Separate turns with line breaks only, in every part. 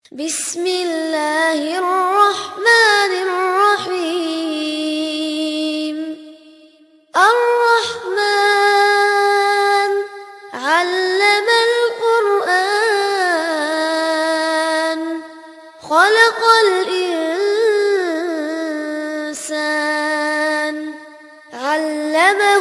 بسم الله الرحمن الرحيم الرحمن علم القرآن خلق الإنسان علمه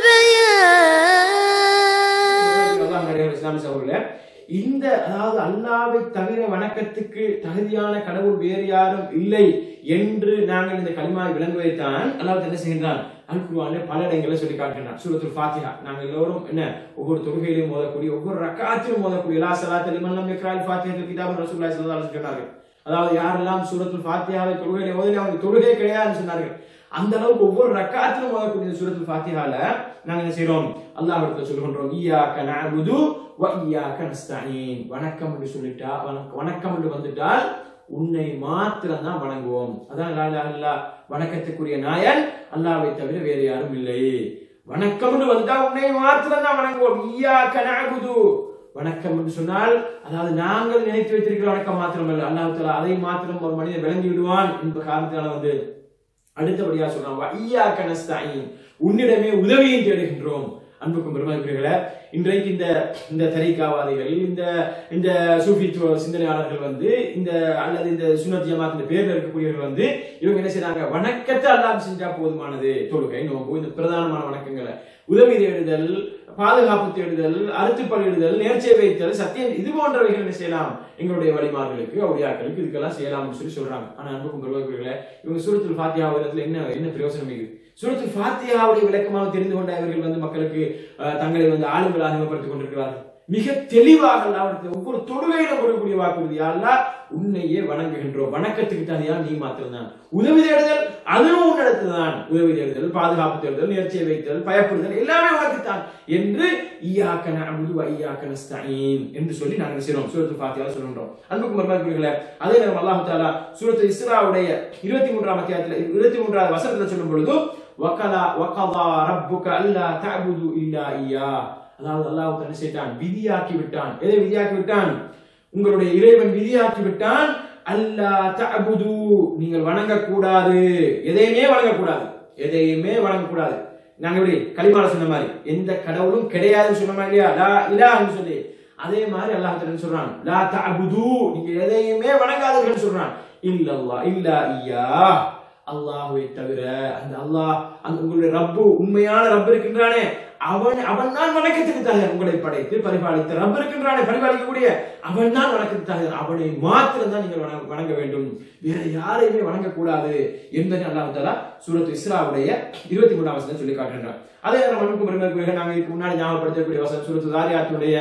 البيان
அல்லாஹ் நிறைய இஸ்லாமிய சகோதரர்களே, இந்த அதாவது அல்லாவை தவிர வணக்கத்துக்கு தகுதியான கடவுள் வேறு யாரும் இல்லை என்று நாங்கள் இந்த கலிமாவை விளங்குவதைத்தான் அல்லாஹ் என்ன செய்கின்றான் அல் குர்ஆனிலே பல இடங்களில் சொல்லி காட்டுகின்றான் சூரத்துல் ஃபாத்திஹா நாங்கள் எல்லோரும் என்ன ஒவ்வொரு தொழுகையிலும் மோதக்கூடிய ஒவ்வொரு ரக்காத்திலும் மோதக்கூடிய லா ஸலாத்த லிமன் லம் யக்ரால் ஃபாத்திஹத்துல் கிதாப் ரசூலுல்லாஹி ஸல்லல்லாஹு அலைஹி வஸல்லம் சொன்னார்கள் அதாவது யாரெல்லாம் சூரத்துல் ஃபாத்திஹாவை தொழுகையிலே ஓதிலே அவங்களுக்கு தொழுகை கிடையாதுன்னு சொன்னார்கள் அந்த அளவுக்கு ஒவ்வொரு ரக்காத்திலும் ஓதக்கூடிய சூரத்துல் ஃபாத்திஹால நாங்க என்ன செய்றோம் அல்லாஹ்விடத்தில் சொல்கின்றோம் ஈயாக்க நஅபுது வ ஈயாக்க நஸ்தஈன் வணக்கம் என்று சொல்லிட்டா வணக்க- வணக்கம் என்று வந்துட்டால் உன்னை மாத்திரம் தான் வணங்குவோம் அதான் லா இலாஹ இல்லல்லாஹ் வணக்கத்துக்குரிய நாயன் அல்லாஹ்வை தவிர வேறு யாரும் இல்லை வணக்கம் என்று வந்தா உன்னை மாத்திரம் தான் வணங்குவோம் ஈயாக்க நஅபுது வணக்கம் என்று சொன்னால் அதாவது நாங்கள் நினைத்து வைத்திருக்கிற வணக்கம் மாத்திரமல்ல அல்லாஹ் தஆலா அதை மாத்திரம் ஒரு மனிதன் விளங்கி விடுவான் என்ற காரணத்தினால வந்து அடுத்தபடியா சொல்றான் வையாக்க நஸ்தாயின் உன்னிடமே உதவியும் தேடுகின்றோம் அன்புக்கும் பெருமதிக்குரியர்களே இன்றைக்கு இந்த இந்த தரிகாவாதிகள் இந்த இந்த சூஃபித்துவ சிந்தனையாளர்கள் வந்து இந்த அல்லது இந்த சுனத் ஜமாத் இந்த பேர்ல இருக்கக்கூடியவர்கள் வந்து இவங்க என்ன செய்றாங்க வணக்கத்தை அல்லாஹ் செஞ்சா போதுமானது தொழுகை நோம்பு இந்த பிரதானமான வணக்கங்களை உதவி தேடுதல் பாதுகாப்பு தேடுதல் அறுத்து பலியிடுதல் நேர்ச்சை வைத்தல் சத்தியம் இது போன்றவைகள் என்ன செய்யலாம் எங்களுடைய வழிமார்களுக்கு அவுளியாக்களுக்கு இதுக்கெல்லாம் செய்யலாம்னு சொல்லி சொல்றாங்க ஆனா அன்புக்கும் பெருமதிக்குரியர்களே இவங்க சூரத்துல் ஃபாத்தியா ஓதுறதுல என்ன என்ன பிரயோசனம் இருக்குது சூரத்துல் ஃபாத்தியாவுடைய விளக்கமாக தெரிந்து கொண்ட இவர்கள் வந்து மக்களுக்கு அஹ், தங்களை வந்து ஆளுங்களை அறிமுகப்படுத்திக் கொண்டிருக்கிறார்கள் மிக தெளிவாக அல்லாஹ்விடத்தில் ஒவ்வொரு தொழுகையிலும் கொடுக்கக்கூடிய வாக்குறுதி அல்லாஹ் உன்னையே வணங்குகின்றோம் வணக்கத்துக்கு தனியா நீ மாத்திரம்தான் உதவி தேடுதல் அதுவும் உன்னிடத்தில் தான் உதவி தேடுதல் பாதுகாப்பு தேடுதல் நேர்ச்சியை வைத்தல் பயப்படுதல் எல்லாமே உனக்குத்தான் என்று ஈயாக்க நஅபுது வ ஈயாக்க நஸ்தஈன் என்று சொல்லி நாங்கள் செய்றோம் சூரத்துல் ஃபாத்தியால சொல்கின்றோம் அன்புக்கும் மர்மக்குரியர்களே அதே நேரம் அல்லாஹ் தஆலா சூரத்து இஸ்ராவுடைய இருபத்தி மூன்றாம் அத்தியாயத்தில் இருபத்தி மூன்றாவது வசனத்தில் சொல்லும் பொழுது வகலா வகதா ரப்புக அல்லா தஅபுது இல்லா இய்யா அதாவது அல்லாஹ் தஆலா என்ன செய்தான் விதியாக்கி விட்டான் எதை விதியாக்கி விட்டான் உங்களுடைய இறைவன் விதியாக்கி விட்டான் அல்லா தஅபுது நீங்கள் வணங்கக்கூடாது எதையுமே வணங்கக்கூடாது எதையுமே வணங்கக்கூடாது நாங்க எப்படி களிமால சொன்ன மாதிரி எந்த கடவுளும் கிடையாதுன்னு சொன்ன மாதிரி இல்லையா லா இலாஹ்னு சொல்லி அதே மாதிரி அல்லாஹ் தஆலா என்ன சொல்றான் லா தஅபுது நீங்க எதையுமே வணங்காதீங்கன்னு சொல்றான் இல்லல்லாஹ் இல்லா இய்யா அல்லாஹ்வை தவிர அந்த அல்லாஹ் அந்த உங்களுடைய ரப்பு உண்மையான ரப்பு இருக்கின்றானே அவன் அவன் தான் வணக்கத்துக்கு தகுதி உங்களை படைத்து பரிபாலித்த ரப்பு இருக்கின்றானே பரிபாலிக்கக்கூடிய அவன் தான் வணக்கத்துக்கு தகுதி அவனை மாத்திரம் தான் நீங்கள் வணங்க- வணங்க வேண்டும் வேற யாரையுமே வணங்கக்கூடாது என்பதை அல்லாஹ் தஆலா சூரத் இஸ்ராவுடைய இருபத்தி மூணாம் வசனம் சொல்லி காட்டுகின்றார் அதே நேரம் மனுக்கும் பெருமைக்குரிய நாங்கள் இதுக்கு முன்னாடி ஞாபகப்படுத்தக்கூடிய வசனம் சூரத்து தாரியாத்துடைய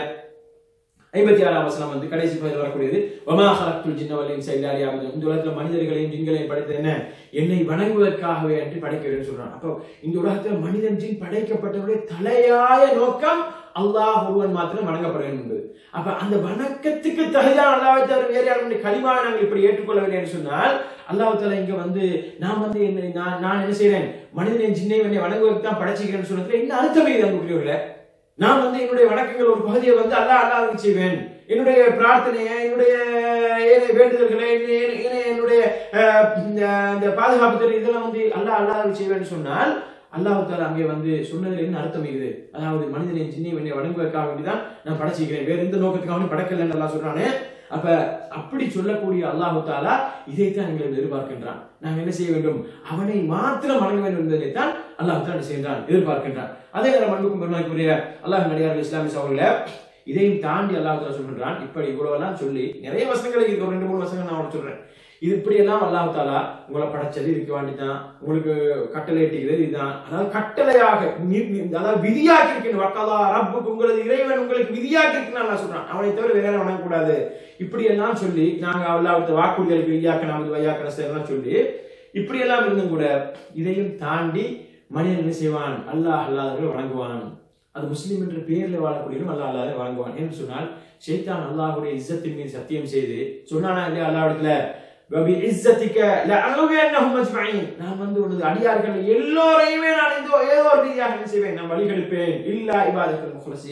ஐம்பத்தி ஆறாம் வசனம் வந்து கடைசி பகுதியில் வரக்கூடியது வமா ஹலக்துல் ஜின்ன வல் இன்ச இல்லா லியஅபுதுன். இந்த உலகத்துல மனிதர்களையும் ஜின்களையும் படைத்தது என்ன என்னை வணங்குவதற்காகவே என்று படைக்கிறேன்னு சொல்றான் அப்போ இந்த உலகத்துல மனிதன் ஜின் படைக்கப்பட்டவருடைய தலையாய நோக்கம் அல்லாஹ் ஒருவன் மாத்திரம் வணங்கப்பட வேண்டும் என்பது அப்ப அந்த வணக்கத்துக்கு தகுதியான அல்லாஹ்வை தவிர வேறு யாரும் கலிமாவை நாங்கள் இப்படி ஏற்றுக்கொள்ளவில்லை என்று சொன்னால் அல்லாஹ் தஆலா இங்க வந்து நான் வந்து என்ன நான் நான் என்ன செய்றேன் மனிதனின் ஜின்னை என்னை வணங்குவதற்கு தான் படைச்சிக்கிறேன்னு சொன்னதுல என்ன அர்த்தமே இது அன்புக்குரியவர்களே நான் வந்து என்னுடைய வணக்கங்கள் ஒரு பகுதியை வந்து அல்லாஹ் அல்லாஹ்வுக்கு செய்வேன் என்னுடைய பிரார்த்தனையை என்னுடைய ஏனைய வேண்டுதல்களை என்னுடைய- என்னுடைய- என்னுடைய அஹ், இந்த இந்த பாதுகாப்பு தெரியும் இதெல்லாம் வந்து அல்லாஹ் அல்லாஹ்வுக்கு செய்வேன்னு சொன்னால் அல்லாஹ் தாலா அங்கே வந்து சொன்னதுல என்ன அர்த்தம் இருக்குது அதாவது மனிதனின் சின்ன என்னை வணங்குவதற்காக வேண்டிதான் நான் படைச்சிக்கிறேன் வேற எந்த நோக்கத்துக்காக படைக்கலன்னு அல்லாஹ் சொல்றானே அப்ப அப்படி சொல்லக்கூடிய அல்லாஹு தாலா இதைத்தான் எங்களை எதிர்பார்க்கின்றான் நாங்கள் என்ன செய்ய வேண்டும் அவனை மாத்திரம் வணங்க வேண்டும் என்பதைத்தான் அல்லாஹ் தான் செய்கின்றான் எதிர்பார்க்கின்றான் அதே நேரம் அன்புக்கும் பெருமாக்குரிய அல்லாஹ் நடிகார்கள் இஸ்லாமிய சகோதரர்களே இதையும் தாண்டி அல்லாஹ் தாலா சொல்கின்றான் இப்படி இவ்வளவெல்லாம் சொல்லி நிறைய வசனங்கள் இருக்கு ஒரு ரெண்டு மூணு வசனங்கள் நான் உனக்கு சொல்றேன் இது இப்படியெல்லாம் அல்லாஹ் தாலா உங்களை படைச்சது இதுக்கு வேண்டிதான் உங்களுக்கு கட்டளை இட்டிக்கிறது இதுதான் அதாவது கட்டளையாக நீ- நீ- அதாவது விதியாக்கி இருக்கணும் வக்கலா ரப்புக்கு உங்களது இறைவன் உங்களுக்கு விதியாக்கி இருக்குன்னு அல்லாஹ் சொல்றான் அவனை தவிர வேற யாரும் வணங்கக்கூடாது இப்படி எல்லாம் சொல்லி நாங்க அல்லாஹ் வாக்குறுதிகளுக்கு விதியாக்க நமது வையாக்க எல்லாம் சொல்லி இப்படி எல்லாம் இருந்தும் கூட இதையும் தாண்டி மனிதன் என்ன செய்வான் அல்லாஹ் அல்லாதவர்கள் வணங்குவான் அது முஸ்லீம் என்ற பெயர்ல வாழக்கூடியவரும் அல்லாஹ் அல்லாத வணங்குவான் என்று சொன்னால் ஷைத்தான் அல்லாஹ்வுடைய இஸ்ஸத்தின் மீது சத்தியம் செய்து சொன்னானா இல்லையா அல்லாஹ்விடத்துல வபி இஸ்ஸத்திக லஅகுவியன்னஹும் அஜ்மஈன் நான் வந்து உனது அடியார்கள் எல்லோரையுமே நான் ஏதோ ஏதோ ஒரு ரீதியாக என்ன செய்வேன் நான் வழிகெடுப்பேன் இல்லா இபாதத்துல் முஹ்லஸீன்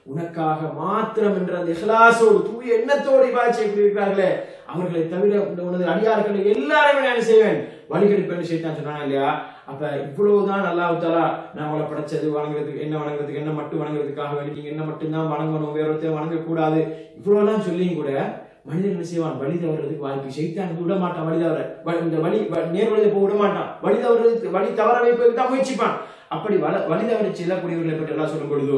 உனக்காக மாத்திரம் என்ற அந்த இஹ்லாசோடு தூய எண்ணத்தோடு இவ்வாறு செய்யக்கூடிய இருக்கிறார்களே அவர்களை தவிர இந்த உனது அடியார்களை எல்லாரையும் நான் என்ன செய்வேன் வழிகெடுப்பேன் செய்தான் சொன்னாங்க இல்லையா அப்ப இவ்வளவுதான் அல்லாஹ் தாலா நான் உங்களை படைச்சது வணங்குறதுக்கு என்ன வணங்குறதுக்கு என்ன மட்டும் வணங்குறதுக்காக வேண்டி நீங்க என்ன மட்டும்தான் வணங்கணும் வேற ஒருத்தர் வணங்கக்கூடாது இவ்வளவுலாம் சொல்லியும் கூட மனிதன் என்ன செய்வான் வழி தவறதுக்கு வாய்ப்பு செய்தான் விட மாட்டான் வழி தவற வ- இந்த வழி வ- நேர் வழியை போக விட மாட்டான் வழி தவறதுக்கு வழி தவற வைப்பதற்கு தான் முயற்சிப்பான் அப்படி வல- வழி தவறி செல்லக்கூடியவர்களை பற்றி எல்லாம் சொல்லும் பொழுது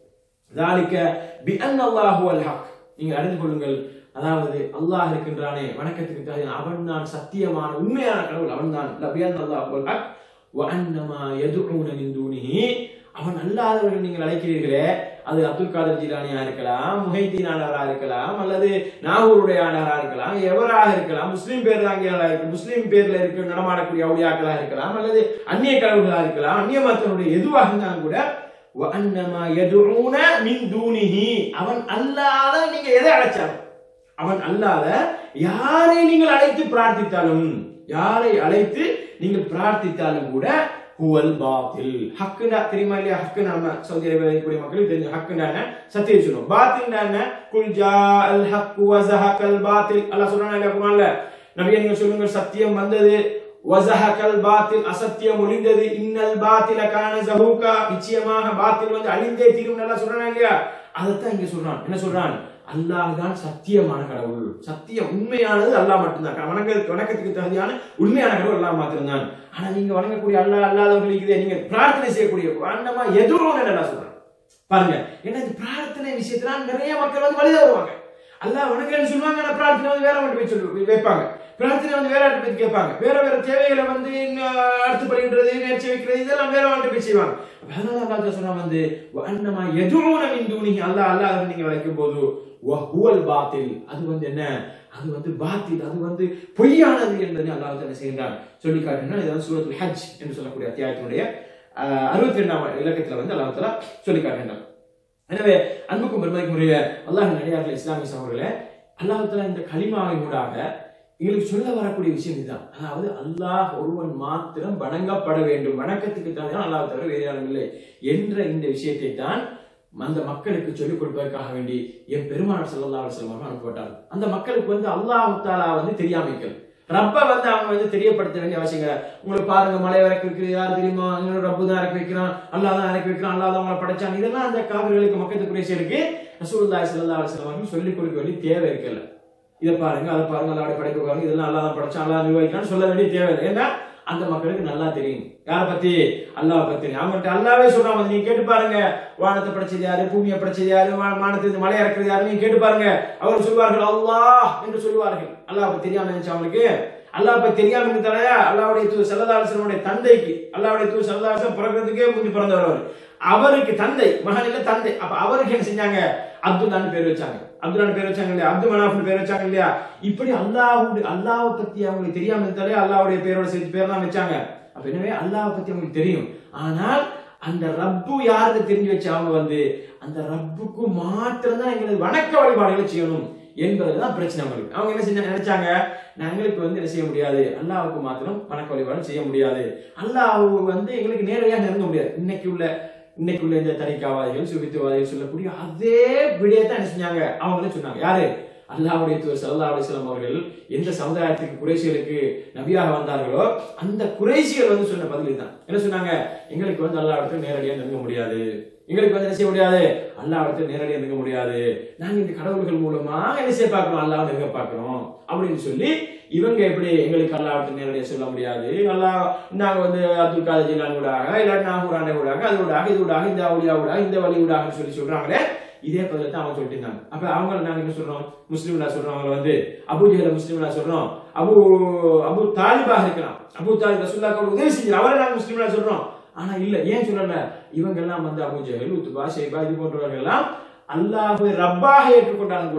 ذلك بأن الله هو الحق நீங்க அறிந்து கொள்ளுங்கள் அதாவது அல்லாஹ் இருக்கின்றானே வணக்கத்துக்கு தகுதி அவன் தான் சத்தியமான உண்மையான கடவுள் அவன் தான் லபியன் அல்லாஹ் ஹுவல் ஹக் வஅன்னமா யதுஊன மின் தூனிஹி அவன் அல்லாதவர்கள் நீங்கள் அழைக்கிறீர்களே அது அப்துல் காதர் ஜிலானியா இருக்கலாம் முஹைதீன் ஆனவரா இருக்கலாம் அல்லது நாகூருடைய ஆனவரா இருக்கலாம் எவராக இருக்கலாம் முஸ்லீம் பேர் தாங்கியாளா இருக்கு முஸ்லீம் பேர்ல இருக்க நடமாடக்கூடிய அவுளியாக்களா இருக்கலாம் அல்லது அந்நிய கடவுளா இருக்கலாம் அந்நிய மதத்தினுடைய எதுவாக இருந்தாலும் கூட வஅன்னமா யதுஊன மின் தூனிஹி அவன் அல்லாத நீங்க எதை அழைச்சாலும் அவன் அல்லாத யாரை நீங்கள் அழைத்து பிரார்த்தித்தாலும் யாரை அழைத்து நீங்கள் பிரார்த்தித்தாலும் கூட ஹுவல் பாத்தில் ஹக்குனா தெரியுமா இல்லையா ஹக்கு நம்ம சவுதி அரேபியா இருக்கக்கூடிய மக்களுக்கு தெரியும் ஹக்குனா என்ன சத்தியம் சொல்லுவோம் பாத்தில் என்ன குல் ஜா அல் ஹக்கு வஸஹகல் பாத்தில் அல்லாஹ் சொல்றானா இல்லையா குர்ஆன்ல நபியே நீங்க சொல்லுங்க சத்தியம் வந்தது வஸஹகல் பாத்தில் அசத்தியம் ஒளிந்தது இன்னல் பாத்தில கான ஜஹூகா நிச்சயமாக பாத்தில் வந்து அழிந்தே தீரும் நல்லா சொல்றானா இல்லையா அதைத்தான் இங்க சொல்றான் என்ன சொல்றான் அல்லாஹ் தான் சத்தியமான கடவுள் சத்தியம் உண்மையானது அல்லாஹ் மட்டும்தான் வணங்க வணக்கத்துக்கு தகுதியான உண்மையான கடவுள் அல்லாஹ் மாத்திரம்தான் ஆனா நீங்க வணங்கக்கூடிய அல்லாஹ் அல்லாதவர்களுக்கு இதை நீங்க பிரார்த்தனை செய்யக்கூடிய வண்ணமா எதிரும் நல்லா சொல்றேன் பாருங்க ஏன்னா இந்த பிரார்த்தனை விஷயத்துல நிறைய மக்கள் வந்து வழித வருவாங்க அல்லாஹ் வணக்கம்னு சொல்லுவாங்க ஆனா பிரார்த்தனை வந்து வேற மட்டும் போய் சொல்லு வைப்பாங்க பிரார்த்தனை வந்து வேற இடத்துல போய் கேட்பாங்க வேற வேற தேவைகளை வந்து இன்னும் அடுத்து படுகின்றது நேர்ச்சி வைக்கிறது இதெல்லாம் வேற வந்துட்டு போய் செய்வாங்க அதனால அல்லாஹ் சொன்னா வந்து அன்னமா எதுவும் மின் தூணிஹி அல்லாஹ் அல்லாஹ் நீங்க வளைக்கும் போது வஹுவல் பாத்தில் அது வந்து என்ன அது வந்து பாத்தில் அது வந்து பொய்யானது என்பதை அல்லாஹ் என்ன செய்கின்றான் சொல்லி காட்டுகிறான் இது வந்து சூரத்துல் ஹஜ் என்று சொல்லக்கூடிய அத்தியாயத்தினுடைய அறுபத்தி ரெண்டாம் இலக்கத்துல வந்து அல்லாஹ் தஆலா சொல்லி காட்டுகின்றான் எனவே அன்புக்கும் பெருமதிக்கும் உரிய அல்லாஹ் நடிகார்கள் இஸ்லாமிய சகோதரர்களே அல்லாஹ் தஆலா இந்த கலிமாவை ஊடாக எங்களுக்கு சொல்ல வரக்கூடிய விஷயம் இதுதான் அதாவது அல்லாஹ் ஒருவன் மாத்திரம் வணங்கப்பட வேண்டும் வணக்கத்துக்கு தான் அல்லாஹ் தவிர வேறு யாரும் இல்லை என்ற இந்த விஷயத்தை தான் அந்த மக்களுக்கு சொல்லிக் கொடுப்பதற்காக வேண்டி என் பெருமானார் ஸல்லல்லாஹு அலைஹி வஸல்லம் அனுப்பப்பட்டார் அந்த மக்களுக்கு வந்து அல்லாஹ் தாலா வந்து தெரியாமைக்கள் ரப்ப வந்து அவங்க வந்து தெரியப்படுத்த வேண்டிய அவசியம் கிடையாது உங்களுக்கு பாருங்க மலை இறக்கி வைக்கிறது யார் தெரியுமா இன்னொரு ரப்பு தான் இறக்கி வைக்கிறான் அல்லாஹ் தான் இறக்கி வைக்கிறான் அல்லாஹ் தான் அவங்களை படைச்சான் இதெல்லாம் அந்த காவிர்களுக்கு மக்கத்து குறைசியருக்கு ரசூலுல்லாஹி ஸல்லல்லாஹு அலைஹி வஸல்லம் அவர்கள் சொல்லிக் கொடுக்க வேண்டிய தேவை இருக்கல இதை பாருங்க அதை பாருங்க அல்லாவுடைய படைப்பு பாருங்க இதெல்லாம் அல்லாஹ் தான் படைச்சான் அல்லாஹ் நிர்வகிக்கிறான்னு சொல்ல வேண்டிய தேவை இல்லை ஏன்னா அந்த மக்களுக்கு நல்லா தெரியும் யாரை பத்தி அல்லாஹ் பத்தி தெரியும் அவங்கள்ட்ட அல்லாவே சொல்றான் வந்து நீங்க கேட்டு பாருங்க வானத்தை படைச்சது யாரு பூமியை படைச்சது யாரு வா- வானத்துக்கு மலை இறக்குறது யாரு நீங்க கேட்டு பாருங்க அவர் சொல்வார்கள் அல்லாஹ் என்று சொல்லுவார்கள் அல்லாஹ் பத்தி தெரியாம இருந்துச்சு அவங்களுக்கு அல்லாஹ் பத்தி தெரியாம இருந்தாலயா அல்லாவுடைய தூ சல்லதாசனுடைய தந்தைக்கு அல்லாவுடைய தூ சல்லதாசன் பிறக்கிறதுக்கே முந்தி பிறந்தவர் அவர் அவருக்கு தந்தை மகன் இல்ல தந்தை அப்ப அவருக்கு என்ன செஞ்சாங்க அப்துல்லான்னு பேர் வச்சாங்க அப்துல்லான்னு பேர் வச்சாங்க இல்லையா அப்துல் மனாஃப்னு பேர் வச்சாங்க இல்லையா இப்படி அல்லாஹ்வுடைய அல்லாஹ்வை பத்தி அவங்களுக்கு தெரியாம இருந்தாலே அல்லாஹ்வுடைய பேரோட சேர்த்து பேர் தான் வச்சாங்க அப்ப எனவே அல்லாஹ்வை பத்தி அவங்களுக்கு தெரியும் ஆனால் அந்த ரப்பு யாருக்கு தெரிஞ்சு வச்சு அவங்க வந்து அந்த ரப்புக்கு மாத்திரம் தான் எங்களுக்கு வணக்க வழிபாடுகளை செய்யணும் என்பதுதான் பிரச்சனை அவங்களுக்கு அவங்க என்ன செஞ்ச நினைச்சாங்க எங்களுக்கு வந்து என்ன செய்ய முடியாது அல்லாஹ்வுக்கு மாத்திரம் வணக்க வழிபாடு செய்ய முடியாது அல்லாஹ் வந்து எங்களுக்கு நேரடியாக நெருங்க முடியாது இன்னைக்கு உள்ள இன்னைக்கு உள்ள இந்த தரிக்காவாதிகள் சுபித்துவாதிகள் சொல்லக்கூடிய அதே விடயத்தை என்ன செஞ்சாங்க அவங்களே சொன்னாங்க யாரு அல்லாஹ்வுடைய தூதர் ஸல்லல்லாஹு அலைஹி வஸல்லம் அவர்கள் எந்த சமுதாயத்துக்கு குறைசிகளுக்கு நபியாக வந்தார்களோ அந்த குறைசிகள் வந்து சொன்ன பதில் தான் என்ன சொன்னாங்க எங்களுக்கு வந்து அல்லாஹ்விடத்தில் நேரடியாக நெருங்க முடியாது எங்களுக்கு வந்து என்ன செய்ய முடியாது அல்லாஹ்விடத்தில் நேரடியாக நெருங்க முடியாது நாங்க இந்த கடவுள்கள் மூலமா என்ன செய்ய பார்க்கிறோம் அல்லாஹ் நெருங்க பார்க்கிறோம் அப்படின்னு சொல்லி இவங்க எப்படி எங்களுக்கு அல்லாஹ்விட்டு நேரடியாக சொல்ல முடியாது அல்லாஹ் நாங்க வந்து அப்துல் காதர் ஜிலான் ஊடாக இல்லாட்டி நாகூரான ஊடாக அது ஊடாக இது ஊடாக இந்த அவளியா ஊடாக இந்த வழி ஊடாகன்னு சொல்லி சொல்றாங்களே இதே பதில தான் அவங்க சொல்லிட்டு இருந்தாங்க அப்ப அவங்கள நாங்க என்ன சொல்றோம் முஸ்லீம்லா சொல்றோம் அவங்கள வந்து அபு ஜஹல முஸ்லீம்லா சொல்றோம் அபு அபு தாலிபாக இருக்கலாம் அபு தாலிப் ரசூல்லாக்கு உதவி செஞ்சு அவரை நாங்க முஸ்லீம்லா சொல்றோம் ஆனா இல்ல ஏன் சொல்லல இவங்க எல்லாம் வந்து அபு ஜஹல் உத்துபா ஷேபா இது போன்றவர்கள் எல்லாம் அல்லாஹ்வை ரப்பாக ஏற்றுக்கொண்டாலும் கூட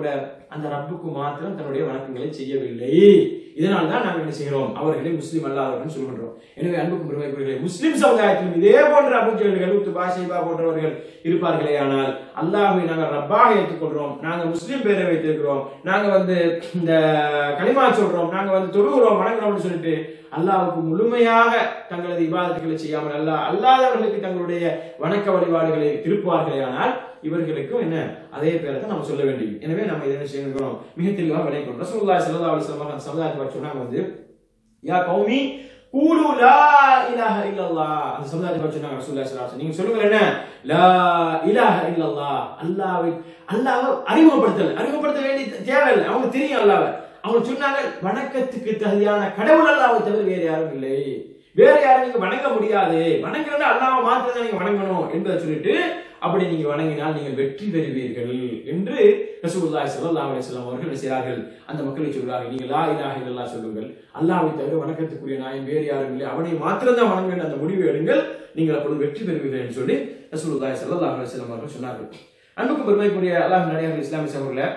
அந்த ரப்புக்கு மாத்திரம் தன்னுடைய வணக்கங்களை செய்யவில்லை இதனால் தான் நாங்கள் என்ன செய்கிறோம் அவர்களை முஸ்லீம் அல்லாதவர்கள் சொல்கின்றோம் எனவே அன்புக்கும் பெருமைக்குரியவர்களே முஸ்லிம் சமுதாயத்திலும் இதே போன்ற அபுஜல்கள் உத்துபா ஷைபா போன்றவர்கள் இருப்பார்களே ஆனால் அல்லாஹ்வை நாங்கள் ரப்பாக ஏற்றுக்கொள்றோம் நாங்கள் முஸ்லீம் பேரை வைத்திருக்கிறோம் நாங்க வந்து இந்த களிமா சொல்றோம் நாங்க வந்து தொழுகிறோம் வணங்குறோம்னு சொல்லிட்டு அல்லாஹ்வுக்கு முழுமையாக தங்களது இபாதத்துகளை செய்யாமல் அல்லாஹ் அல்லாதவர்களுக்கு தங்களுடைய வணக்க வழிபாடுகளை திருப்புவார்களே ஆனால் இவர்களுக்கும் என்ன அதே பேரை தான் நம்ம சொல்ல வேண்டியது எனவே நம்ம இதை என்ன செய்யணும் மிக தெளிவாக விளை கொண்டோம் ரசூலுல்லாஹி ஸல்லல்லாஹு அலைஹி வஸல்லம் அந்த சமுதாயத்தை பற்றி சொன்னாங்க வந்து யா கௌமி கூலு லா இலாஹ இல்லல்லாஹ் அந்த சமுதாயத்தை பற்றி சொன்னாங்க ரசூலுல்லாஹி ஸல்லல்லாஹு அலைஹி வஸல்லம் நீங்க சொல்லுங்க என்ன லா இலாஹ இல்லல்லாஹ் அல்லாஹ்வை அல்லாஹ்வை அறிமுகப்படுத்தல அறிமுகப்படுத்த வேண்டிய தேவையில்லை அவங்க தெரியும் அல்லாஹ்வை அவங்க சொன்னாங்க வணக்கத்துக்கு தகுதியான கடவுள் அல்லாஹ்வை தவிர வேறு யாரும் இல்லை வேற யாரும் நீங்க வணங்க முடியாது வணங்குறதா அல்லாஹ் மாத்திரம் தான் நீங்க வணங்கணும் என்பதை சொல்லிட்டு அப்படி நீங்க வணங்கினால் நீங்கள் வெற்றி பெறுவீர்கள் என்று ரசூலுல்லாஹி ஸல்லல்லாஹு அலைஹி வஸல்லம் அவர்கள் என்ன செய்கிறார்கள் அந்த மக்களை சொல்கிறார்கள் நீங்க லா இலாஹ இல்லல்லாஹ் சொல்லுங்கள் அல்லாஹ்வை தவிர வணக்கத்துக்குரிய நாயம் வேறு யாரும் இல்லை அவனை மாத்திரம் தான் வணங்க வேண்டும் அந்த முடிவை எடுங்கள் நீங்கள் அப்பொழுது வெற்றி பெறுவீர்கள் என்று சொல்லி ரசூலுல்லாஹி ஸல்லல்லாஹு அலைஹி வஸல்லம் அவர்கள் சொன்னார்கள் அன்புக்கு பெருமைக்குரிய அல்லாஹ் நடிகர்கள் இஸ்லாமிய சகோதரர்களே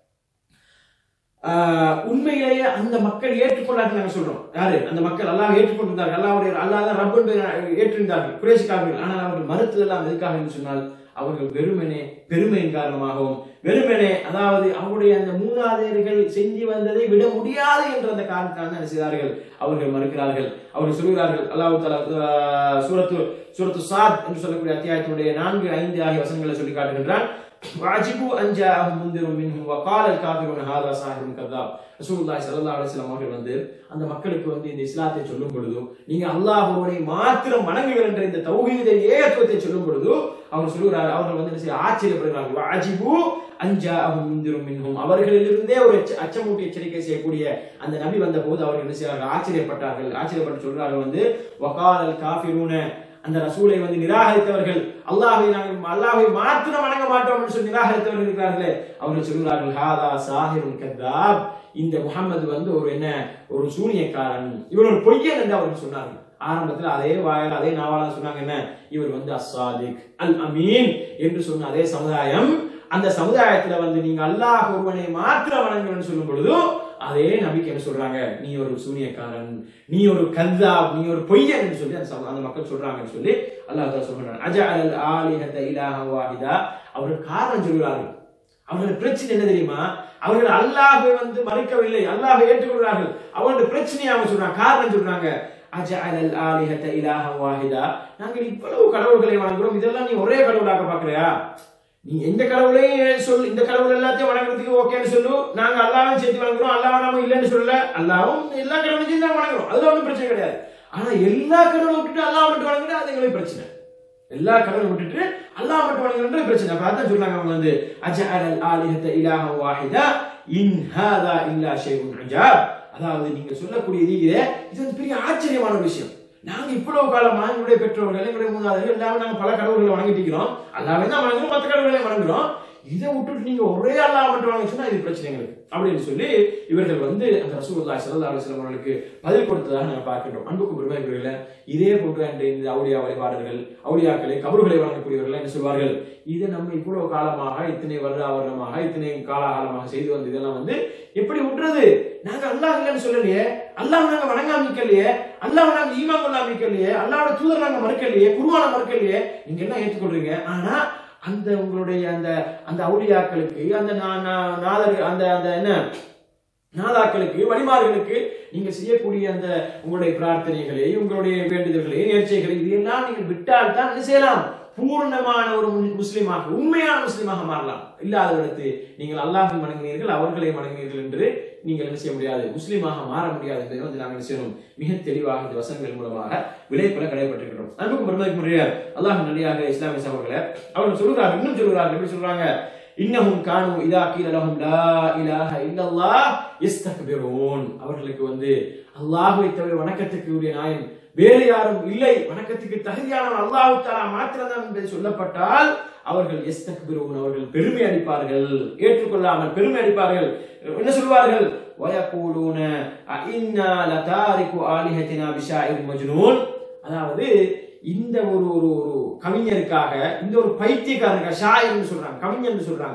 ஆஹ் உண்மையிலேயே அந்த மக்கள் ஏற்றுக்கொண்டார்கள் நாங்க சொல்றோம் யாரு அந்த மக்கள் அல்லாஹ் ஏற்றுக்கொண்டிருந்தார்கள் அல்லாஹ்வுடைய அல்லாஹ் தான் ரப்பன் ஏற்றிருந்தார்கள் குறைசிக்காரர்கள் ஆனால் அவர்கள் மறுத்ததெல்லாம் எதுக்காக என்று சொன்னால் அவர்கள் வெறுமனே பெருமையின் காரணமாகவும் வெறுமனே அதாவது அவருடைய அந்த மூதாதையர்கள் செஞ்சு வந்ததை விட முடியாது என்ற அந்த காரணத்தால் தான் என்ன செய்தார்கள் அவர்கள் மறுக்கிறார்கள் அவர்கள் சொல்கிறார்கள் அல்லாஹ் தலா சூரத்து சூரத்து சாத் என்று சொல்லக்கூடிய அத்தியாயத்தினுடைய நான்கு ஐந்து ஆகிய வசனங்களை சொல்லி காட்டுகின்றான் வாஜிபு அஞ்சாஹும் முந்திரும் மின்ஹும் வகால காஃபிருன ஹாதா சாஹிரும் கதாப் ரசூலுல்லாஹி ஸல்லல்லாஹு அலைஹி வஸல்லம் அவர்கள் வந்து அந்த மக்களுக்கு வந்து இந்த இஸ்லாத்தை சொல்லும் பொழுது நீங்க அல்லாஹ்வுடைய மாத்திரம் வணங்குங்கள் என்ற இந்த தௌஹீத ஏகத்துவத்தை சொல்லும் பொழுது அவங்க சொல்லுகிறார் அவர்கள் வந்து என்ன செய்ய ஆச்சரியப்படுகிறார்கள் வாஜிபு அஞ்சாஹும் முந்திரும் மின்ஹும் அவர்களிலிருந்தே ஒரு எச்ச- அச்சமூட்டி எச்சரிக்கை செய்யக்கூடிய அந்த நபி வந்த போது அவர்கள் என்ன செய்கிறார்கள் ஆச்சரியப்பட்டார்கள் ஆச்சரியப்பட்டு சொல்றார்கள் வந்து வகாலல் காஃபிரூன அந்த ரசூலை வந்து நிராகரித்தவர்கள் அல்லாஹ்வை நாங்கள் அல்லாஹ்வை மாத்திரம் வணங்க மாட்டோம் என்று சொல்லி நிராகரித்தவர்கள் இருக்கிறார்களே அவர்கள் சொல்கிறார்கள் ஹாதா சாஹிருன் கத்தாப் இந்த முகமது வந்து ஒரு என்ன ஒரு சூனியக்காரன் இவர் ஒரு பொய்யன் என்று அவர்கள் சொன்னார்கள் ஆரம்பத்தில் அதே வாயால் அதே நாவால சொன்னாங்க என்ன இவர் வந்து அஸ்ஸாதிக் அல் அமீன் என்று சொன்ன அதே சமுதாயம் அந்த சமுதாயத்துல வந்து நீங்க அல்லாஹ் ஒருவனை மாத்திரம் வணங்குன்னு சொல்லும் பொழுது அதே நபிக்கு என்ன சொல்றாங்க நீ ஒரு சூனியக்காரன் நீ ஒரு கந்தாப் நீ ஒரு பொய்யன் என்று சொல்லி அந்த சம- அந்த மக்கள் சொல்றாங்கன்னு சொல்லி அல்லாஹ் தஆலா சொல்றாங்க அஜஅல் ஆலிஹத இலாஹ வாஹிதா அவர்கள் காரணம் சொல்கிறார்கள் அவர்கள் பிரச்சனை என்ன தெரியுமா அவர்கள் அல்லாஹ்வை வந்து மறுக்கவில்லை அல்லாஹ்வை ஏற்றுக்கொள்கிறார்கள் அவங்களுடைய பிரச்சனையை அவங்க சொல்றாங்க காரணம் சொல்றாங்க அஜஅல் ஆலிஹத இலாஹ வாஹிதா நாங்கள் இவ்வளவு கடவுள்களை வணங்குறோம் இதெல்லாம் நீ ஒரே கடவுளாக பார்க்கறியா நீ எந்த கடவுளையும் சொல் இந்த கடவுள் எல்லாத்தையும் வணங்குறதுக்கு ஓகேன்னு சொல்லு நாங்க அல்லாவும் சேர்த்து வணங்குறோம் அல்லாவும் நாம இல்லைன்னு சொல்லல அல்லாவும் எல்லா கடவுளையும் தான் வணங்குறோம் அதுல ஒன்றும் பிரச்சனை கிடையாது ஆனா எல்லா கடவுளை விட்டுட்டு அல்லாஹ் மட்டும் வணங்குறது அது எங்களுக்கு பிரச்சனை எல்லா கடவுளும் விட்டுட்டு அல்லாஹ் மட்டும் வணங்குறது பிரச்சனை அப்ப அதான் சொல்றாங்க அவங்க வந்து அஜஅல் ஆலிஹத இலாஹ வாஹிதா இன் ஹாதா இல்லா ஷைஉன் அஜாப் அதாவது நீங்க சொல்லக்கூடிய இது இது வந்து பெரிய ஆச்சரியமான ஒரு விஷயம் நாங்க இவ்வளவு காலமா எங்களுடைய பெற்றோர்கள் எங்களுடைய மூதாதையர்கள் எல்லாமே நாங்க பல கடவுள்களை வணங்கிட்டு இருக்கிறோம் அல்லாவே தான் வணங்குறோம் மற்ற கடவுள்களை வணங்குறோம் இதை விட்டுட்டு நீங்க ஒரே அல்லாஹ் மட்டும் வணங்க சொன்னா இது பிரச்சனை எங்களுக்கு அப்படின்னு சொல்லி இவர்கள் வந்து அந்த ரசூலுல்லாஹி ஸல்லல்லாஹு அலைஹி வஸல்லம் அவர்களுக்கு பதில் கொடுத்ததாக நாங்கள் பார்க்கின்றோம் அன்புக்கு பெருமைக்குரியவர்களே இதே போன்ற இந்த இந்த அவுலியா வழிபாடுகள் அவுலியாக்களை கபறுகளை வணங்கக்கூடியவர்கள் என்ன சொல்வார்கள் இதை நம்ம இவ்வளவு காலமாக இத்தனை வருட வருடமாக இத்தனை காலகாலமாக செய்து வந்து இதெல்லாம் வந்து எப்படி விட்டுறது நாங்க அல்லாஹ் இல்லைன்னு சொல்லலையே அல்லாஹ் நாங்க வணங்காமிக்கலையே அல்லாஹ் நாங்க ஈமான் கொள்ளாமிக்கலையே அல்லாஹ்வோட தூதர் நாங்க மறுக்கலையே குருவான மறுக்கலையே நீங்க என்ன ஏற்றுக்கொள்றீங்க ஆனா அந்த உங்களுடைய அந்த அந்த அவுலியாக்களுக்கு அந்த நா- நா- நாதர் அந்த அந்த என்ன நாதாக்களுக்கு வழிமார்களுக்கு நீங்க செய்யக்கூடிய அந்த உங்களுடைய பிரார்த்தனைகளை உங்களுடைய வேண்டுதல்களை நேர்ச்சைகளை இதெல்லாம் நீங்கள் விட்டால் தான் என்ன செய்யலாம் பூர்ணமான ஒரு மு- முஸ்லிமாக உண்மையான முஸ்லிமாக மாறலாம் இல்லாத இடத்து நீங்கள் அல்லாஹை வணங்கினீர்கள் அவர்களை வணங்கினீர்கள் என்று நீங்கள் என்ன செய்ய முடியாது முஸ்லிமாக மாற முடியாது என்பதை வந்து நாங்கள் என்ன செய்யணும் மிக தெளிவாக இந்த வசனங்கள் மூலமாக விளைப்பட கடைபட்டிருக்கிறோம் அன்புக்கும் பெருமதிக்கு முறைய அல்லாஹ் நடிகாக இஸ்லாமிய சகோதரர்களே அவர்கள் சொல்கிறார்கள் இன்னும் சொல்கிறார்கள் எப்படி சொல்றாங்க இன்னஹும் கானு இதா கீல லஹும் லா இலாஹ இல்லல்லாஹ் யஸ்தக்பிரூன் அவர்களுக்கு வந்து அல்லாஹ்வை தவிர வணக்கத்துக்கு உரிய நாயன் வேறு யாரும் இல்லை வணக்கத்துக்கு தகுதியானவன் அல்லாஹ் தஆலா மாத்திரம்தான் என்பதை சொல்லப்பட்டால் அவர்கள் எஸ்தக்பிரூன் அவர்கள் பெருமை அடிப்பார்கள் ஏற்றுக்கொள்ளாமல் பெருமை அடிப்பார்கள் என்ன சொல்வார்கள் வயகூலூன அஇன்னா லதாரிகு ஆலிஹத்தினா பிஷாயிர் மஜ்னூன் அதாவது இந்த ஒரு ஒரு ஒரு கவிஞருக்காக இந்த ஒரு பைத்தியக்காரனுக்காக ஷாயிர்னு சொல்றாங்க கவிஞர்னு சொல்றாங்க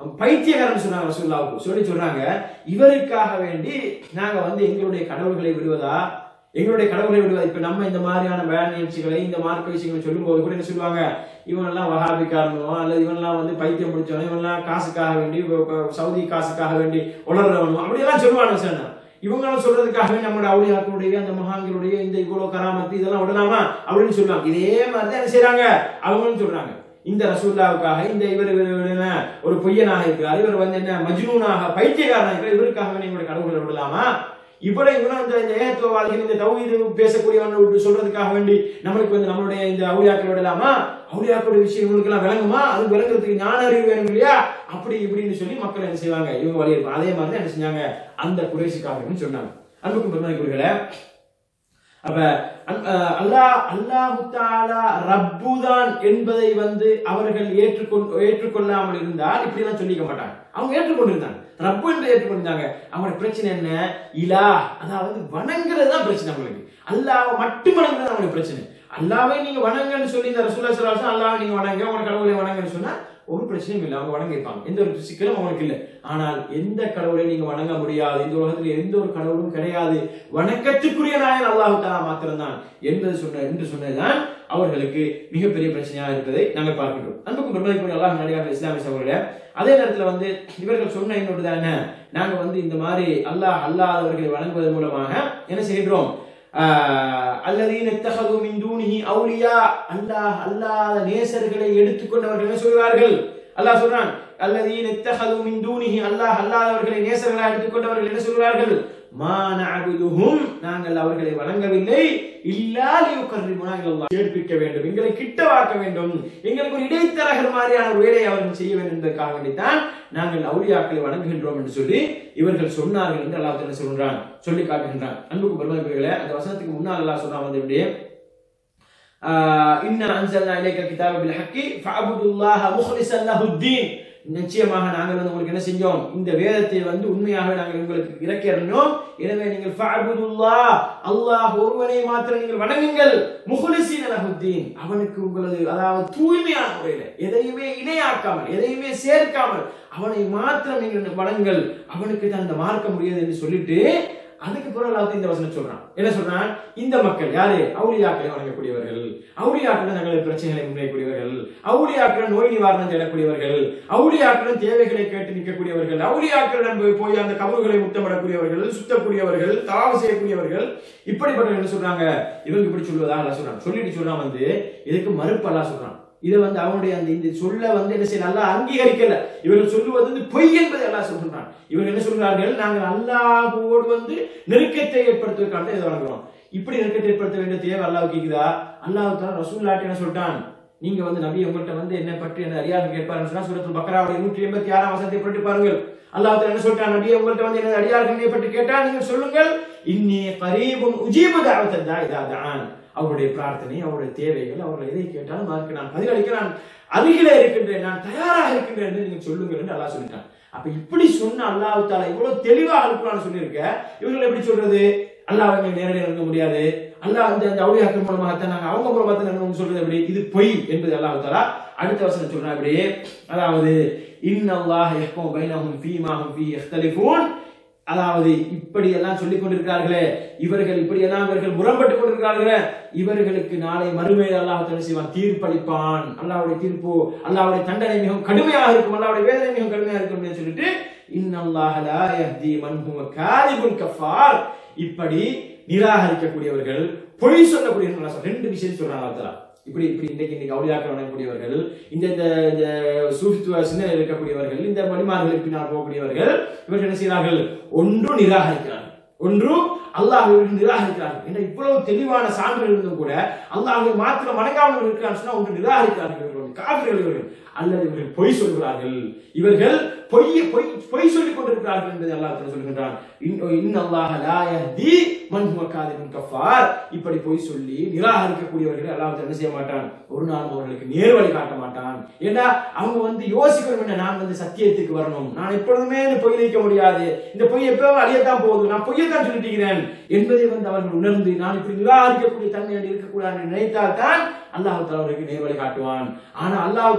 பைத்தியக்காரன் சொன்னாங்க ரசூல்லாவுக்கு சொல்லி சொல்றாங்க இவருக்காக வேண்டி நாங்க வந்து எங்களுடைய கடவுள்களை விடுவதா எங்களுடைய கடவுளை விடுவதா இப்ப நம்ம இந்த மாதிரியான வேன் நிகழ்ச்சிகளை இந்த மார்க்க விஷயங்களை சொல்லும் போது கூட என்ன சொல்லுவாங்க இவனெல்லாம் வகாபிக்காரனோ அல்லது இவனெல்லாம் வந்து பைத்தியம் முடிச்சவனோ இவனெல்லாம் காசுக்காக வேண்டி இப்ப- இப்ப சவுதி காசுக்காக வேண்டி உளர்றவனும் அப்படியெல்லாம் சொல்லுவாங்க சார் இவங்களும் சொல்றதுக்காகவே நம்மளோட அவுளியாக்களுடைய அந்த மகான்களுடைய இந்த இவ்வளவு கராமத்து இதெல்லாம் விடலாமா அப்படின்னு சொல்லுவாங்க இதே மாதிரி தான் என்ன செய்றாங்க அவங்களும் சொல்றாங்க இந்த ரசூல்லாவுக்காக இந்த இவர் இவர் இவர் என்ன ஒரு பொய்யனாக இருக்கிறார் இவர் வந்து என்ன மஜ்னூனாக பைத்தியக்காரனாக இருக்கிறார் இவருக்காக நீங்களுடைய கடவுளை விடலாமா இவரை இவனும் இந்த இந்த ஏகத்துவவாதிகள் இந்த தௌஹீது பேசக்கூடியவன் விட்டு சொல்றதுக்காக வேண்டி நம்மளுக்கு வந்து நம்மளுடைய இந்த அவுளியாக்கள் விடலாமா அவுளியாக்களுடைய விஷயம் இவங்களுக்கு எல்லாம் விளங்குமா அது விளங்குறதுக்கு ஞான அறிவு வேணும் இல்லையா அப்படி இப்படின்னு சொல்லி மக்கள் என்ன செய்வாங்க இவங்க வழி இருப்பாங்க அதே மாதிரி தான் என்ன செஞ்சாங்க அந்த குறைசிக்காக சொன்னாங்க அன்புக்கும் பெருமதிக்குரியவர்களே அப்ப அன்- அஹ் அல்லாஹ் அல்லாஹு தாலா ரப்பு தான் என்பதை வந்து அவர்கள் ஏற்றுக்கொண்டு ஏற்றுக்கொள்ளாமல் இருந்தால் இப்படி எல்லாம் சொல்லிக்க மாட்டாங்க அவங்க ஏற்றுக்கொண்டிருந்தாங்க ரப்பு என்று ஏற்றுக்கொண்டிருந்தாங்க அவங்களோட பிரச்சனை என்ன இலா அதாவது வணங்குறது தான் பிரச்சனை அவங்களுக்கு அல்லாஹ் மட்டும் வணங்குறது அவங்களுக்கு பிரச்சனை அல்லாவே நீங்க வணங்கன்னு சொல்லி இந்த ரசூல்லா ஸல்லல்லாஹு அலைஹி வஸல்லம் அல்லாஹ்வை நீங்க வணங்க உங்க கடவுளை வணங்கன்னு சொன்னா ஒரு பிரச்சனையும் இல்லை அவங்க வணங்கிப்பாங்க எந்த ஒரு சிக்கலும் அவங்களுக்கு இல்லை ஆனால் எந்த கடவுளை நீங்க வணங்க முடியாது இந்த உலகத்துல எந்த ஒரு கடவுளும் கிடையாது வணக்கத்துக்குரிய நாயன் அல்லாஹு தாலா மாத்திரம்தான் என்பது சொன்ன என்று சொன்னதுதான் அவர்களுக்கு மிகப்பெரிய பிரச்சனையாக இருப்பதை நாங்கள் பார்க்கிறோம் அன்புக்கும் பெருமதிக்குரிய அல்லாஹ் நடிகார்கள் இஸ்லாமிய சகோதரர்களே அதே நேரத்துல வந்து இவர்கள் சொன்ன இன்னொரு என்ன நாங்க வந்து இந்த மாதிரி அல்லாஹ் அல்லாதவர்களை வணங்குவதன் மூலமாக என்ன செய்கின்றோம் ஆஹ் அல்லதீன இத்தஹது மின் தூனிஹி அவுலியா அல்லாஹ் அல்லாத நேசர்களை எடுத்துக்கொண்டவர்கள் என்ன சொல்கிறார்கள் அல்லாஹ் சொல்றான் அல்லதீன இத்தஹது மின் தூனிஹி அல்லாஹ் அல்லாதவர்களை நேசர்களாக எடுத்துக்கொண்டவர்கள் என்ன சொல்கிறார்கள் மா நஅபுதுஹும் நாங்கள் அவர்களை வணங்கவில்லை இல்லா லியுகர்ரிமுனா இலல்லாஹ் சேர்ப்பிக்க வேண்டும் எங்களை கிட்டவாக்க வேண்டும் எங்களுக்கு ஒரு இடைத்தரகர் மாதிரியான ஒரு வேலையை அவர்கள் செய்ய வேண்டும் என்பதற்காக வேண்டித்தான் நாங்கள் அவுலியாக்களை வணங்குகின்றோம் என்று சொல்லி இவர்கள் சொன்னார்கள் என்று அல்லாஹ் என்ன சொல்றான் சொல்லி காட்டுகின்றான் அன்புக்கு பெருமதிக்குரியவர்களே அந்த வசனத்துக்கு முன்னால் அல்லாஹ் சொல்றான் வந்து இப்படி இன்ன அன்சல்னா இலைக்க கிதாப பில் ஹக்கி ஃபஅபுதுல்லாஹ முஹ்லிஸன் லஹுத்தீன் நிச்சயமாக நாங்கள் வந்து உங்களுக்கு என்ன செஞ்சோம் இந்த வேதத்தை வந்து உண்மையாக நாங்கள் உங்களுக்கு இறக்கி அறிஞ்சோம் எனவே நீங்கள் ஃபஅபுதுல்லாஹ் அல்லாஹ் ஒருவனை மாத்திரம் நீங்கள் வணங்குங்கள் முஹ்லிஸீன லஹுத்தீன் அவனுக்கு உங்களது அதாவது தூய்மையான முறையில் எதையுமே இணையாக்காமல் எதையுமே சேர்க்காமல் அவனை மாத்திரம் நீங்கள் வணங்குங்கள் அவனுக்கு தான் அந்த மார்க்க முடியாது என்று சொல்லிட்டு அதுக்கு பிறகு அல்லாஹ் இந்த வசனம் சொல்றான் என்ன சொல்றான் இந்த மக்கள் யாரு அவுளியாக்களை வணங்கக்கூடியவர்கள் அவுளியாக்கள் தங்களது பிரச்சனைகளை முன்வைக்கக்கூடியவர்கள் அவுளியாக்கள் நோய் நிவாரணம் தேடக்கூடியவர்கள் அவுளியாக்கள் தேவைகளை கேட்டு நிற்கக்கூடியவர்கள் அவுளியாக்களிடம் போய் போய் அந்த கபறுகளை முத்தமிடக்கூடியவர்கள் சுத்தக்கூடியவர்கள் தாவு செய்யக்கூடியவர்கள் இப்படிப்பட்டவர்கள் என்ன சொல்றாங்க இவங்க இப்படி சொல்வதா அல்லாஹ் சொல்றான் சொல்லிட்டு சொல்றான் வந்து இதுக்கு மறுப்பு அல்லாஹ் சொல்றான் இதை வந்து அவனுடைய அந்த இந்த சொல்ல வந்து என்ன செய்ய நல்லா அங்கீகரிக்கல இவர்கள் சொல்லுவது வந்து பொய் என்பதை எல்லாம் சொல்றான் இவர்கள் என்ன சொல்கிறார்கள் நாங்கள் அல்லாஹோடு வந்து நெருக்கத்தை ஏற்படுத்துவதற்காக இதை வழங்குறோம் இப்படி நெருக்கத்தை ஏற்படுத்த வேண்டிய தேவை அல்லாஹ் கேக்குதா அல்லாஹ் தான் ரசூல்லாட்டி என்ன சொல்லிட்டான் நீங்க வந்து நபி உங்கள்கிட்ட வந்து என்ன பற்றி என்ன அறியாக கேட்பாருன்னு சொன்னா சூரத்துல் பக்ராவுடைய நூற்றி எண்பத்தி ஆறாம் வசனத்தை பற்றி பாருங்கள் அல்லாஹ் தஆலா என்ன சொல்லிட்டான் நபி உங்கள்கிட்ட வந்து என்ன அடியார்களை பற்றி கேட்டா நீங்கள் சொல்லுங்கள் இன்னி கரீபுன் உஜீபு தஅவத்தத் தாஇ இதா தஆன் அவருடைய பிரார்த்தனை அவருடைய தேவைகள் அவர்கள் எதை கேட்டாலும் அதற்கு நான் பதிலளிக்க நான் அருகிலே இருக்கின்றேன் நான் தயாராக இருக்கின்றேன் என்று நீங்கள் சொல்லுங்கள் என்று அல்லாஹ் சொல்லிட்டான் அப்ப இப்படி சொன்ன அல்லாஹ் தாலா இவ்வளவு தெளிவாக அனுப்புறான்னு சொல்லியிருக்க இவர்கள் எப்படி சொல்றது அல்லாஹ் அவங்க நேரடியாக இருக்க முடியாது அல்லாஹ் அந்த அந்த அவுளியாக்கள் மூலமாகத்தான் நாங்க அவங்க மூலமாக தான் சொல்றது எப்படி இது பொய் என்பது அல்லாஹ் தாலா அடுத்த வசனம் சொல்றான் இப்படி அதாவது இன்னல்லாஹ் யஹ்கும் பைனஹும் ஃபீமாஹும் ஃபீ யஹ்தலிஃபூன் அதாவது இப்படி எல்லாம் சொல்லிக் கொண்டிருக்கிறார்களே இவர்கள் இப்படி எல்லாம் இவர்கள் முரண்பட்டுக் கொண்டிருக்கிறார்களே இவர்களுக்கு நாளை மறுமையில் அல்லாஹ் தஆலா செய்வான் தீர்ப்பளிப்பான் அல்லாஹ்வுடைய தீர்ப்பு அல்லாஹ்வுடைய தண்டனை மிகவும் கடுமையாக இருக்கும் அல்லாஹ்வுடைய வேதனை மிகவும் கடுமையாக இருக்கும் என்று சொல்லிட்டு இன்னல்லாஹ லா யஹ்தி மன் ஹுவ காலிபுன் கஃபார் இப்படி நிராகரிக்கக்கூடியவர்கள் பொய் சொல்லக்கூடியவர்கள் அல்லாஹ் சொல்றான். ரெண்டு விஷயம் சொல்றாங்க அல்லாஹ் தஆலா. இப்படி இப்படி இன்னைக்கு இன்னைக்கு அவுளியாக்கள் வணங்கக்கூடியவர்கள் இந்த இந்த இந்த சூஃபித்துவ சிந்தனை இருக்கக்கூடியவர்கள் இந்த வழிமார்களுக்கு பின்னால் போகக்கூடியவர்கள் இவர்கள் என்ன செய்கிறார்கள் ஒன்று நிராகரிக்கிறார்கள் ஒன்று அல்லாஹ் இவர்கள் நிராகரிக்கிறார்கள் என்ற இவ்வளவு தெளிவான சான்றுகள் இருந்தும் கூட அல்லாஹை மாத்திரம் வணங்காமல் இருக்கிறான்னு சொன்னா ஒன்று நிராகரிக்கிறார்கள் இவர்கள் காவிர்கள் இவர்கள் அல்லது இவர்கள் பொய் சொல்கிறார்கள் இவர்கள் பொய் பொய் பொய் சொல்லிக் கொண்டிருக்கிறார்கள் என்பதை அல்லாஹ் தஆலா சொல்கின்றான் இன் அல்லாஹ் லா யஹ்தி மன் ஹுவ காதிபுன் கஃபார் இப்படி பொய் சொல்லி நிராகரிக்கக்கூடியவர்களை அல்லாஹ் தஆலா என்ன செய்ய மாட்டான் ஒரு நாள் அவர்களுக்கு நேர்வழி காட்ட மாட்டான் ஏன்னா அவங்க வந்து யோசிக்கணும் என்ன நான் வந்து சத்தியத்துக்கு வரணும் நான் எப்பொழுதுமே இந்த பொய் வைக்க முடியாது இந்த பொய் எப்பவும் அழியத்தான் போகுது நான் பொய்யத்தான் சொல்லிட்டு என்பதை வந்து அவர்கள் உணர்ந்து நான் இப்படி நிராகரிக்கக்கூடிய தன்மை இருக்கக்கூடாது என்று நினைத்தால் தான் அல்லாஹ் தாலா அவர்களுக்கு நேர்வழி காட்டுவான் ஆனா அல்லாஹ் தாலா இவ்வளவு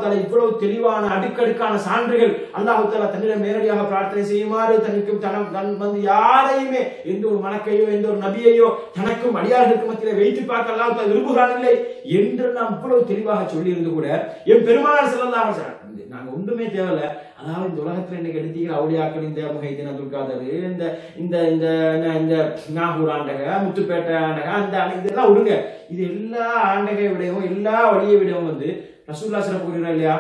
எவ்வளவு தெளிவான அடுக்கடுக்கான சான்றுகள் அல்லாஹு தாலா தன்னிடம் நேரடியாக பிரார்த்தனை செய்யுமாறு தனக்கு தனம் தன் வந்து யாரையுமே எந்த ஒரு மலக்கையோ எந்த ஒரு நபியையோ தனக்கும் அடியார்களுக்கு மத்தியில வைத்து பார்க்க அல்லாஹ் தாலா விரும்புகிறான் இல்லை என்று நாம் இவ்வளவு தெளிவாக சொல்லி இருந்து கூட என் பெருமானார் செல்லலாம் நாங்க ஒன்றுமே தேவையில்ல அதாவது இந்த உலகத்துல இன்னைக்கு எடுத்தீங்க அவுளியாக்கள் இந்த முகைதீன் அப்துல் காதர் இந்த இந்த இந்த என்ன, இந்த நாகூர் ஆண்டக முத்துப்பேட்டை ஆண்டக அந்த ஆண்டக, இதெல்லாம் விடுங்க இது எல்லா ஆண்டகை விடவும் எல்லா வழியை விடவும் வந்து ரசூல்லா சிறப்பு கூறுகிறா இல்லையா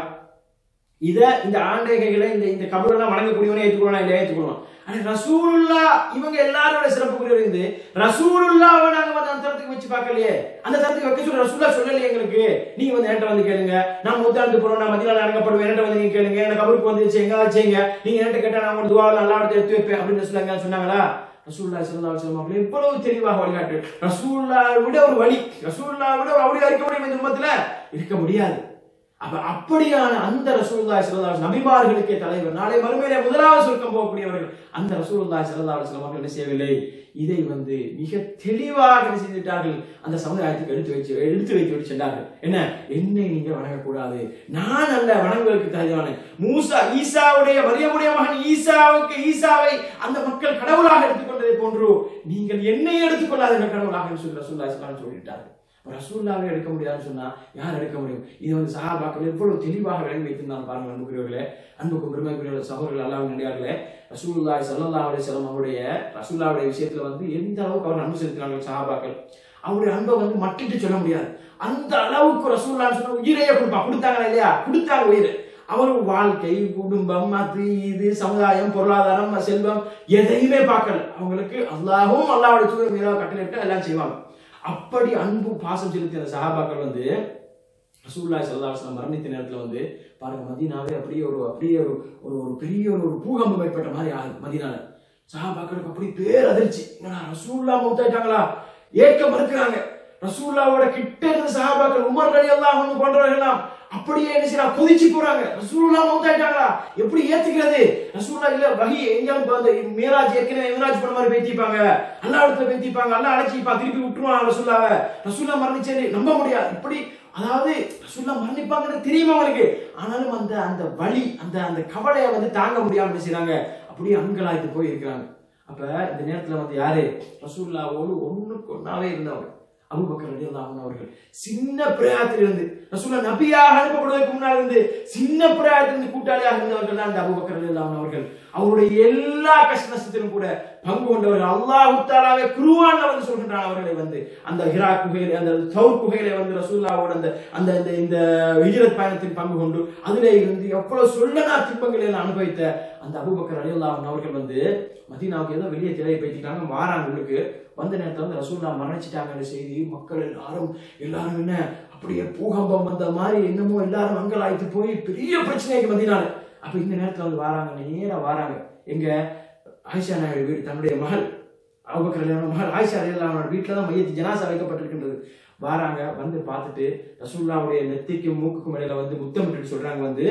இத இந்த ஆண்டகைகளை இந்த இந்த கபரெல்லாம் வணங்கக்கூடியவனை ஏற்றுக்கொள்ளலாம் இல்லையா ஏற்றுக்கொள்ளலாம் ஆனா ரசூலுல்லா இவங்க எல்லாரோட சிறப்பு கூறியவர் இருந்து ரசூலுல்லாவை நாங்க வந்து அந்த தரத்துக்கு வச்சு பார்க்கலையே அந்த தரத்துக்கு வைக்க சொல்ல ரசூல்லா சொல்லலையே எங்களுக்கு நீங்க வந்து என்கிட்ட வந்து கேளுங்க நான் மூத்தாண்டு போறோம் நான் மதியானம் இறங்கப்படுவேன் என்கிட்ட வந்து நீங்க கேளுங்க எனக்கு கபருக்கு வந்து வச்சு எங்க செய்யுங்க நீங்க என்கிட்ட கேட்டா நான் உங்களுக்கு துவா நல்லா எடுத்து எடுத்து வைப்பேன் அப்படின்னு சொல்லாங்க சொன்னாங்களா ரசூல்லா ஸல்லல்லாஹு அலைஹி வஸல்லம் அவர்கள் எவ்வளவு தெளிவாக வழிகாட்டு ரசூல்லா விட ஒரு வழி ரசூல்லா விட ஒரு அவளியா இருக்க முடியும் இந்த உம்மத்துல இருக்க முடியாது அப்ப அப்படியான அந்த ரசூலுல்லாஹி ஸல்லல்லாஹு அலைஹி வஸல்லம் நபிமார்களுக்கே தலைவர் நாளை மறுமையிலே முதலாவது சொர்க்கம் போகக்கூடியவர்கள் அந்த ரசூலுல்லாஹி ஸல்லல்லாஹு அலைஹி வஸல்லம் அவர்கள் என்ன செய்யவில்லை இதை வந்து மிக தெளிவாக என்ன செய்துவிட்டார்கள் அந்த சமுதாயத்துக்கு எடுத்து வச்சு எடுத்து வைத்து விட்டு சென்றார்கள் என்ன என்னை நீங்க வணங்கக்கூடாது நான் அல்ல வணங்குவதற்கு தகுதியான மூசா ஈசாவுடைய மரியமுடைய மகன் ஈசாவுக்கு ஈசாவை அந்த மக்கள் கடவுளாக எடுத்துக்கொண்டதை போன்று நீங்கள் என்னை எடுத்துக்கொள்ளாதீர்கள் கடவுளாக சொல்லி ரசூல்லா இஸ்லாம் சொல்லிட்டார்கள் அப்ப ரசூல்லாவை எடுக்க முடியாதுன்னு சொன்னா யார் எடுக்க முடியும் இது வந்து சஹாபாக்கள் எவ்வளவு தெளிவாக விளங்கி வைத்திருந்தாங்க பாருங்க அன்புக்குரியவர்களே அன்புக்கும் பெருமைக்குரிய சகோதரர்கள் அல்லாஹ் நடிகார்களே ரசூலுல்லாஹி ஸல்லல்லாஹு அலைஹி வஸல்லம் அவருடைய ரசூல்லாவுடைய விஷயத்துல வந்து எந்த அளவுக்கு அவர் அன்பு செலுத்தினாங்க சஹாபாக்கள் அவருடைய அன்பை வந்து மட்டிட்டு சொல்ல முடியாது அந்த அளவுக்கு ரசூல்லான்னு சொன்னா உயிரையே கொடுப்பா கொடுத்தாங்களா இல்லையா கொடுத்தாங்க உயிர் அவர் வாழ்க்கை குடும்பம் அது இது சமுதாயம் பொருளாதாரம் செல்வம் எதையுமே பார்க்கல அவங்களுக்கு அல்லாஹும் அல்லாவுடைய தூதர் மீதாக கட்டளையிட்டு எல்லாம் செய்வாங்க அப்படி அன்பு பாசம் செலுத்திய அந்த சஹாபாக்கள் வந்து ரசூலுல்லாஹி ஸல்லல்லாஹு அலைஹி வஸல்லம் மரணித்த நேரத்துல வந்து பாருங்க மதீனாவே அப்படியே ஒரு அப்படியே ஒரு ஒரு ஒரு பெரிய ஒரு ஒரு பூகம்பம் ஏற்பட்ட மாதிரி ஆகுது மதீனால சஹாபாக்களுக்கு அப்படி பேர் அதிர்ச்சி என்னடா ரசூல்லா மௌத்தாயிட்டாங்களா ஏற்க மறுக்கிறாங்க ரசூல்லாவோட கிட்ட இருந்த சஹாபாக்கள் உமர் ரலியல்லாஹு அன்ஹு போன்றவர்கள் எல்லாம் அப்படியே என்ன செய்யறா கொதிச்சு போறாங்க ரசூலுல்லா மௌத்தாயிட்டாங்களா எப்படி ஏத்துக்கிறது ரசூல்லா இல்ல வகி எங்கேயும் அந்த மேராஜ் ஏற்கனவே மேராஜ் பண்ண மாதிரி பேத்திப்பாங்க அல்லா இடத்துல பேத்திப்பாங்க அல்லா அழைச்சிப்பா திருப்பி விட்டுருவான் ரசூல்லாவை ரசூல்லா மரணிச்சேன்னு நம்ப முடியாது இப்படி அதாவது ரசூல்லா மரணிப்பாங்கன்னு தெரியுமா அவங்களுக்கு ஆனாலும் அந்த அந்த வலி அந்த அந்த கவலையை வந்து தாங்க முடியாம என்ன செய்றாங்க அப்படியே அங்கலாய்த்து போய் இருக்கிறாங்க அப்ப இந்த நேரத்துல வந்து யாரு ரசூல்லாவோடு ஒண்ணுக்கு ஒன்னாவே இருந்தவர் அபூபக்கர் ரலியல்லாஹு அன்ஹு அவர்கள் சின்ன பிரயாத்திலிருந்து ரசூல்லா நபியாக அனுப்பப்படுவதற்கு முன்னால் இருந்து சின்ன பிரயாத்திலிருந்து கூட்டாளியாக இருந்தவர்கள் தான் இந்த அபூபக்கர் ரலியல்லாஹு அன்ஹு அவர்கள் அவருடைய எல்லா கஷ்ட நஷ்டத்திலும் கூட பங்கு கொண்டவர்கள் அல்லாஹ் தாலாவே குருவான் வந்து சொல்கின்றான் அவர்களை வந்து அந்த ஹிரா குகையில அந்த சவுர் குகையில வந்து ரசூல்லாவோட அந்த அந்த இந்த இந்த ஹிஜ்ரத் பயணத்தில் பங்கு கொண்டு அதிலே இருந்து எவ்வளவு சொல்லனா துன்பங்களை எல்லாம் அனுபவித்த அந்த அபூபக்கர் ரலியல்லாஹு அன்ஹு அவர்கள் வந்து மதீனாவுக்கு ஏதோ வெளியே திரையை பேத்திட்டாங்க வாராங்க உங்களுக்கு வந்த நேரத்துல வந்து ரசூல்லா மரணிச்சிட்டாங்கன்ற செய்தி மக்கள் எல்லாரும் எல்லாரும் என்ன அப்படியே பூகம்பம் வந்த மாதிரி என்னமோ எல்லாரும் அங்கலாய்த்து போய் பெரிய பிரச்சனைக்கு மதினால அப்ப இந்த நேரத்துல வந்து வாராங்க நேரா வாராங்க எங்க ஆயிஷா நாயுடு வீடு தன்னுடைய மகள் அபூபக்கர் ரலியல்லாஹு அன்ஹு மகள் ஆயிஷா ரலியல்லாஹு அன்ஹா வீட்டுல தான் மையத்து ஜனாசா வைக்கப்பட்டிருக்கின்றது வாராங்க வந்து பார்த்துட்டு ரசூல்லாவுடைய நெத்திக்கும் மூக்குக்கும் இடையில வந்து முத்தமிட்டு சொல்றாங்க வந்து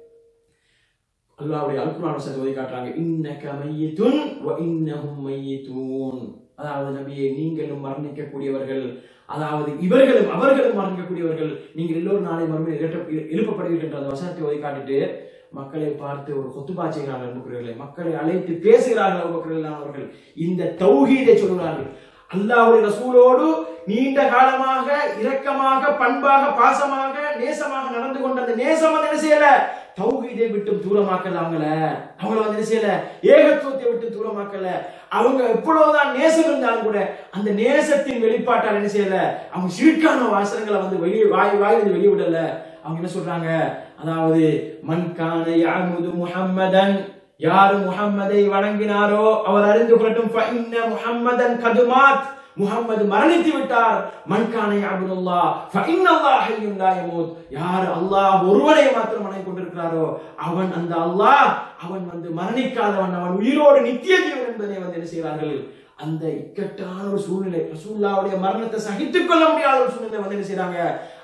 அல்லாவுடைய அல்குரான் வசனத்தை ஓதி காட்டுறாங்க இன்னக மையத்துன் வ இன்னஹும் மையத்தூன் அதாவது நபியே நீங்களும் மரணிக்கக்கூடியவர்கள் அதாவது இவர்களும் அவர்களும் மரணிக்கக்கூடியவர்கள் நீங்கள் எல்லோரும் நாளை மறுமையில் எழுப்ப- எழுப்பப்படுவீர்கள் என்ற அந்த வசனத்தை ஓதி காட்டிட்டு மக்களை பார்த்து ஒரு கொத்துபா செய்கிறார்கள் அன்புக்குரியவர்களே மக்களை அழைத்து பேசுகிறார்கள் அபூபக்கர் அவர்கள் இந்த தௌஹீதை சொல்கிறார்கள் அல்லாஹ்வுடைய ரசூலோடு நீண்ட காலமாக இரக்கமாக பண்பாக பாசமாக நேசமாக நடந்து கொண்ட அந்த நேசம் வந்து என்ன செய்யல தௌஹீதை விட்டு தூரமாக்கல அவங்கள அவங்கள வந்து என்ன செய்யல ஏகத்துவத்தை விட்டு தூரமாக்கல அவங்க எவ்வளவுதான் நேசம் இருந்தாலும் கூட அந்த நேசத்தின் வெளிப்பாட்டால் என்ன செய்யல அவங்க சிறுக்கான வாசனங்களை வந்து வெளியே வாய் வாயிலிருந்து வெளியே விடல அவங்க என்ன சொல்றாங்க அதாவது மன்கான யாமுது முஹம்மதன் யாரு முஹம்மதை வணங்கினாரோ அவர் அறிந்து கொள்ளட்டும் ஃபஇன்ன முஹம்மதன் கதுமாத் முஹம்மது மரணித்து விட்டார் மன்கானை அபுதுல்லா ஃபஇன்னல்லாஹ் ஹய்யுன் லா யமூத் யார் அல்லாஹ் ஒருவனை மாத்திரம் வணங்கி கொண்டிருக்கிறாரோ அவன் அந்த அல்லாஹ் அவன் வந்து மரணிக்காதவன் அவன் உயிரோடு நித்திய ஜீவன் என்பதை வந்து என்ன செய்கிறார்கள் அந்த இக்கட்டான ஒரு சூழ்நிலை ரசூல்லாவுடைய மரணத்தை சகித்துக் கொள்ள முடியாத ஒரு சூழ்நிலை வந்து என்ன செய்றாங்க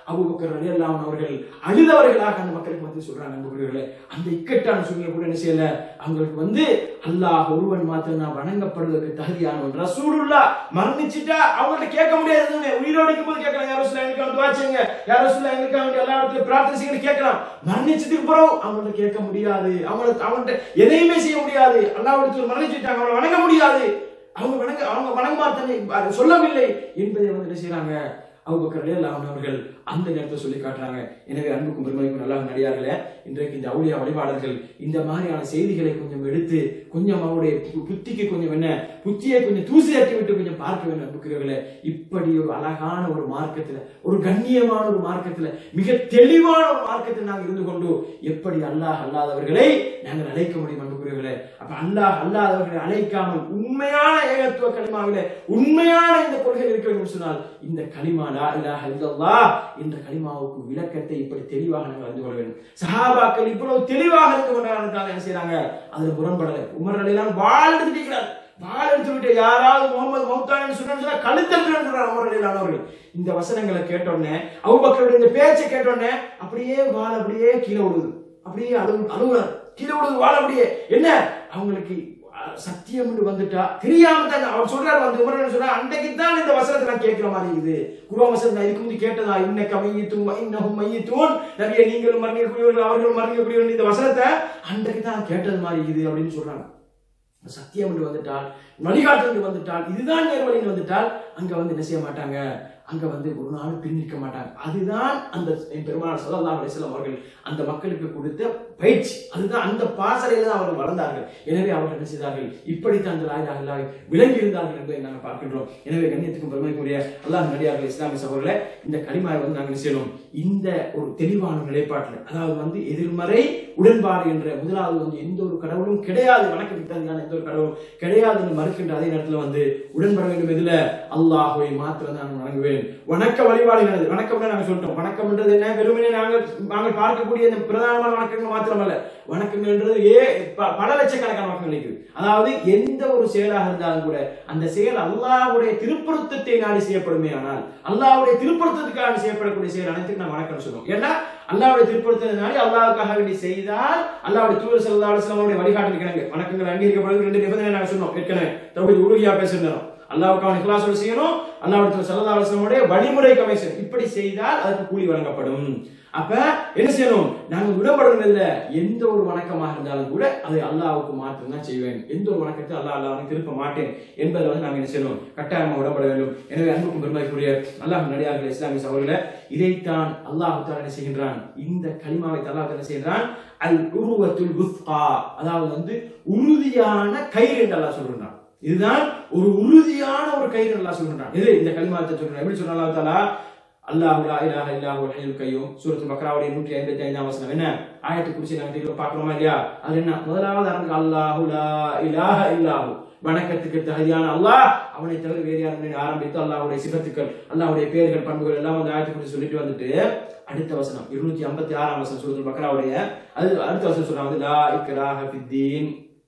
அபூபக்கர் ரலியல்லாஹு அன்ஹு அவர்கள் அழுதவர்களாக அந்த மக்களுக்கு வந்து சொல்றாங்க நண்பர்களே அந்த இக்கட்டான சூழ்நிலை கூட என்ன செய்யல அவங்களுக்கு வந்து அல்லாஹ் ஒருவன் மாத்திரம் நான் வணங்கப்படுவதற்கு தகுதியானவன் ரசூலுல்லா மரணிச்சுட்டா அவங்கள்ட்ட கேட்க முடியாது எதுவுமே. உயிரோடு இருக்கும்போது கேட்கலாம் யாரோ சொல்ல எங்களுக்கு வந்து வாச்சுங்க யாரோ சொல்ல எங்களுக்கு வேண்டிய எல்லா இடத்துலயும் பிரார்த்தனை செய்யுங்க கேட்கலாம் மரணிச்சதுக்கு பிறகு அவங்கள்ட்ட கேட்க முடியாது அவங்கள்ட்ட அவங்கள்ட்ட எதையுமே செய்ய முடியாது அல்லாஹ் மரணிச்சுட்டாங்க அவங்களை வணங்க முடியாது அவங்க வணங்க அவங்க வணங்கமாத்தனை அது சொல்லவில்லை என்பதை வந்து என்ன செய்யறாங்க அபூபக்கர் ரலியல்லாஹு அவர்கள் அந்த நேரத்தை சொல்லி காட்டுறாங்க எனவே அன்புக்கும் பெருமைக்கும் நல்லா நடிகார்களே இன்றைக்கு இந்த அவுளியா வழிபாடல்கள் இந்த மாதிரியான செய்திகளை கொஞ்சம் எடுத்து கொஞ்சம் அவருடைய பு- புத்திக்கு கொஞ்சம் என்ன புத்தியை கொஞ்சம் தூசி தட்டி விட்டு கொஞ்சம் பார்க்க வேண்டும் அன்புக்குரியவர்களே இப்படி ஒரு அழகான ஒரு மார்க்கத்துல ஒரு கண்ணியமான ஒரு மார்க்கத்துல மிக தெளிவான ஒரு மார்க்கத்தில் நாங்கள் இருந்து கொண்டு எப்படி அல்லாஹ் அல்லாதவர்களை நாங்கள் அழைக்க முடியும் அன்புக்குரியவர்களே அப்ப அல்லாஹ் அல்லாதவர்களை அழைக்காமல் உண்மையான ஏகத்துவ கலிமாவிலே உண்மையான இந்த கொள்கை இருக்க வேண்டும் என்று சொன்னால் இந்த கலிமா லா இலாஹ இல்லல்லாஹ் என்ற கலிமாவுக்கு விளக்கத்தை இப்படி தெளிவாக நாங்கள் அறிந்து கொள்ள வேண்டும் சஹாபாக்கள் இவ்வளவு தெளிவாக இருந்து கொண்டாங்க என்ன செய்றாங்க அதுல முரண்படலை உமர் அலையெல்லாம் வாழ் எடுத்துக்கிறார் வாள் எடுத்து விட்டு யாராவது முகமது மௌத்தான்னு சொன்னா கழுத்தெடுக்கிறார் உமர் அலையெல்லாம் அவர்கள் இந்த வசனங்களை கேட்டோடனே அபூபக்கருடைய இந்த பேச்சை கேட்டோடனே அப்படியே வாள் அப்படியே கீழே விழுது அப்படியே அழுவு அழுகுறார் கீழே விழுது வாள் அப்படியே என்ன அவங்களுக்கு அஹ், சத்தியம் என்று வந்துட்டா தெரியாம தான் அவர் சொல்றாரு வந்து உமரன் சொல்றாரு அன்றைக்கு தான் இந்த வசனத்தை நான் கேட்கிற மாதிரி இருக்குது குருவா வசனம் நான் இதுக்கு முந்தி கேட்டதா இன்னக்க மையத்தும் இன்னஹும் மையத்தும் நபிய நீங்களும் மரணிக்கக்கூடியவர்கள் அவர்களும் மரணிக்கக்கூடியவர்கள் இந்த வசனத்தை அன்றைக்கு தான் கேட்டது மாதிரி இருக்குது அப்படின்னு சொல்றாங்க சத்தியம் என்று வந்துட்டால் வழிகாட்டு என்று வந்துட்டால் இதுதான் நேர்வழி என்று வந்துட்டால் அங்க வந்து என்ன செய்ய மாட்டாங்க அங்க வந்து ஒரு நாள் பின்னிக்க மாட்டாங்க அதுதான் அந்த என் பெருமாள் சல்லல்லாஹு அலைஹி வஸல்லம் அவர்கள் அந்த மக்களுக்கு கொடுத்த பயிற்சி அதுதான் அந்த பாசறையில தான் அவர்கள் வளர்ந்தார்கள் எனவே அவர்கள் என்ன செய்தார்கள் இப்படித்தான் அந்த லாயிலாக இல்லாவை விளங்கி இருந்தார்கள் என்பதை நாங்கள் பார்க்கின்றோம் எனவே கண்ணியத்துக்கும் பெருமைக்குரிய அல்லாஹ் நடிகார்கள் இஸ்லாமிய சகோதரர்களே இந்த கலிமாவை வந்து நாங்கள் என்ன செய்யணும் இந்த ஒரு தெளிவான நிலைப்பாட்டில் அதாவது வந்து எதிர்மறை உடன்பாடு என்ற முதலாவது வந்து எந்த ஒரு கடவுளும் கிடையாது வணக்கத்துக்கு தகுதியான எந்த ஒரு கடவுளும் கிடையாது என்று மறுக்கின்ற அதே நேரத்தில் வந்து உடன்பட வேண்டும் எதுல அல்லாஹுவை மாத்திரம் தான் நான் வணங்குவேன் வணக்க வழிபாடுகிறது வணக்கம்னா நாங்க சொல்லிட்டோம் வணக்கம்ன்றது என்ன வெறுமனே நாங்கள் நாங்கள் பார்க்கக்கூடிய இந்த பிரதானமான வணக்கங்கள் மாத்திரமல்ல வணக்கங்கள்ன்றது ஏ ப- பல லட்சக்கணக்கான வணக்கங்கள் இருக்குது அதாவது எந்த ஒரு செயலாக இருந்தாலும் கூட அந்த செயல் அல்லாஹ்வுடைய திருப்பொருத்தத்தை நாடி செய்யப்படுமே ஆனால் அல்லாஹ்வுடைய திருப்பொருத்தத்துக்காக செய்யப்படக்கூடிய செயல் அனைத்துக்கும் நான் வணக்கம் சொல்லுவோம் ஏன்னா அல்லாஹ்வுடைய திருப்பொருத்தத்தை நாடி அல்லாஹ்வுக்காக வேண்டி செய்தால் அல்லாஹ்வுடைய தூதர் ஸல்லல்லாஹு அலைஹி வஸல்லம் வழிகாட்டு இருக்கிறாங்க வணக்கங்கள் அங்கீகரிக்கப்படுவது ரெண்டு நிபந்தனை நாங்க சொன்னோம் ஏற்கனவே தௌஹீத் உருகியா பேசுகிறோம் அல்லாஹ்வுக்கான இக்லாஸோடு செய்யணும் அல்லாஹ்வுடைய ஸல்லல்லாஹு அலைஹி வஸல்லமுடைய வழிமுறை கமிஷன் இப்படி செய்தால் அதுக்கு கூலி வழங்கப்படும் அப்ப என்ன செய்யணும் நாங்க விடப்படணும் இல்ல எந்த ஒரு வணக்கமாக இருந்தாலும் கூட அது அல்லாஹ்வுக்கு மாத்திரம் தான் செய்வேன் எந்த ஒரு வணக்கத்தை அல்லாஹ் அல்லாஹ் திருப்ப மாட்டேன் என்பதை வந்து நாங்க என்ன செய்யணும் கட்டாயமா விடப்பட வேண்டும் எனவே அன்புக்கும் பெருமைக்குரிய அல்லாஹ் நடிகார்கள் இஸ்லாமிய சகோதரர்களே இதைத்தான் அல்லாஹ் தாலா என்ன செய்கின்றான் இந்த கலிமாவை அல்லாஹ் என்ன செய்கின்றான் அல் உருவத்துல் குஸ்கா அதாவது வந்து உறுதியான கயிறு என்று அல்லாஹ் சொல்றான் இதுதான் ஒரு உறுதியான ஒரு கயிறு அல்லாஹ் சொல்றான் இது இந்த கலிமாத்தை சொல்றான் எப்படி சொல்றான் அல்லாஹ் தாலா அல்லாஹ் லா இலாஹ இல்லாஹு அல் ஹய்யுல் கய்யூம் சூரத்துல் பக்ராவுடைய 155 வசனம் என்ன ஆயத்து குறிச்சு நாங்க தெளிவா பார்க்கறோமா இல்லையா அது என்ன முதலாவது அரங்கு அல்லாஹு லா இலாஹ இல்லாஹு வணக்கத்துக்கு தகுதியான அல்லாஹ் அவனை தவிர வேறு யாரும் இல்லை ஆரம்பித்து அல்லாஹ்வுடைய சிபத்துக்கள் அல்லாஹ்வுடைய பெயர்கள் பண்புகள் எல்லாம் அந்த ஆயத்து குறிச்சு சொல்லிட்டு வந்துட்டு அடுத்த வசனம் இருநூத்தி ஐம்பத்தி ஆறாம் வசனம் சூரத்துல் பக்ராவுடைய அது அடுத்த வசனம் சொல்றாங்க லா இக்ராஹ ஃபித்தீன்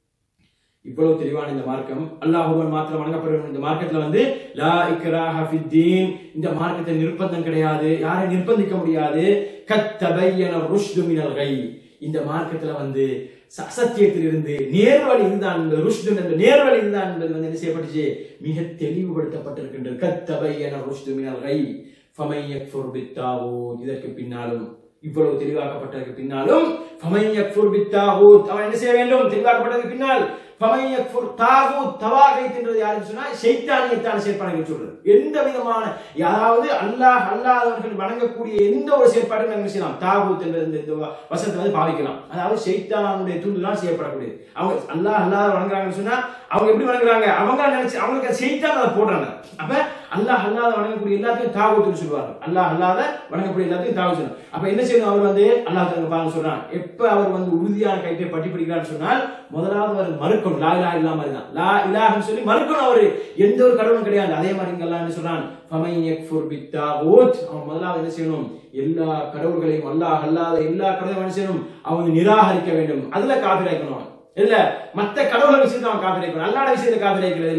இவ்வளவு தெளிவான இந்த மார்க்கம் அல்லாஹுவன் மாத்திரம் வணங்கப்படும் இந்த மார்க்கத்துல வந்து லா இக்ராஹ ஃபித்தீன் இந்த மார்க்கத்தை நிர்பந்தம் கிடையாது யாரை நிர்பந்திக்க முடியாது கத்தபையன ருஷ்து மினல் கை இந்த மார்க்கத்துல வந்து ச- அசத்தியத்திலிருந்து நேர்வழி இருந்தான் இந்த ருஷ்து என்ற நேர்வழி இருந்தான் என்பது வந்து என்ன செய்யப்பட்டுச்சு மிக தெளிவுபடுத்தப்பட்டிருக்கின்றது கத்தபையன ருஷ்து மினல் கை ஃபமை யக்ஃபுர் பித்தாவூத் இதற்கு பின்னாலும் இவ்வளவு தெளிவாக்கப்பட்டதற்கு பின்னாலும் ஃபமை யக்ஃபுர் பித்தாவூத் அவன் என்ன செய்ய வேண்டும் தெளிவாக்கப்பட்டதற்கு பின்னால் ஃபமை யக்ஃபுர் தாகூத் தவாகைத் என்றது யாருன்னு சொன்னா ஷைத்தானியத்தான செயற்பாடுகள் சொல்றது எந்த விதமான யாராவது அல்லாஹ் அல்லாதவர்கள் வணங்கக்கூடிய எந்த ஒரு செயற்பாட்டையும் நாங்கள் செய்யலாம் தாகூத் என்ற இந்த இந்த வசனத்தை வந்து பாவிக்கலாம் அதாவது ஷைத்தானுடைய தூண்டுதான் செய்யப்படக்கூடியது அவங்க அல்லாஹ் அல்லாத வணங்குறாங்கன்னு சொன்னா அவங்க எப்படி வணங்குறாங்க அவங்க நினைச்சு அவங்களுக்கு ஷைத்தான் அதை போடுறாங்க அப்ப அல்லாஹ் அல்லாத வணங்கக்கூடிய எல்லாத்தையும் தாகூத்துன்னு சொல்லுவாங்க அல்லாஹ் அல்லாத வணங்கக்கூடிய எல்லாத்தையும் தாகூத் சொல்லுவாங்க அப்ப என்ன செய்யணும் அவர் வந்து அல்லாஹ் தங்க பாருங்க சொல்றான் எப்ப அவர் வந்து உறுதியான கைப்பை பட்டி பிடிக்கிறான்னு சொன்னால் முதலாவது அவர் மறுக்கணும் லா இலாஹ இல்லாம இருந்தான் லா இலாஹன்னு சொல்லி மறுக்கணும் அவரு எந்த ஒரு கடவுளும் கிடையாது அதே மாதிரி இங்க அல்லாஹ் என்ன சொல்றான் ஃபமை யக்ஃபுர் பித்தாகூத் அவன் முதலாவது என்ன செய்யணும் எல்லா கடவுள்களையும் அல்லாஹ் அல்லாத எல்லா கடவுளையும் என்ன செய்யணும் அவன் நிராகரிக்க வேண்டும் அதுல காபிராக்கணும் அவன் இல்ல மத்த கடவுளை விஷயத்தை அவன் காபிராக்கணும் அல்லாட விஷயத்தை காபிராக்கிறது இல்ல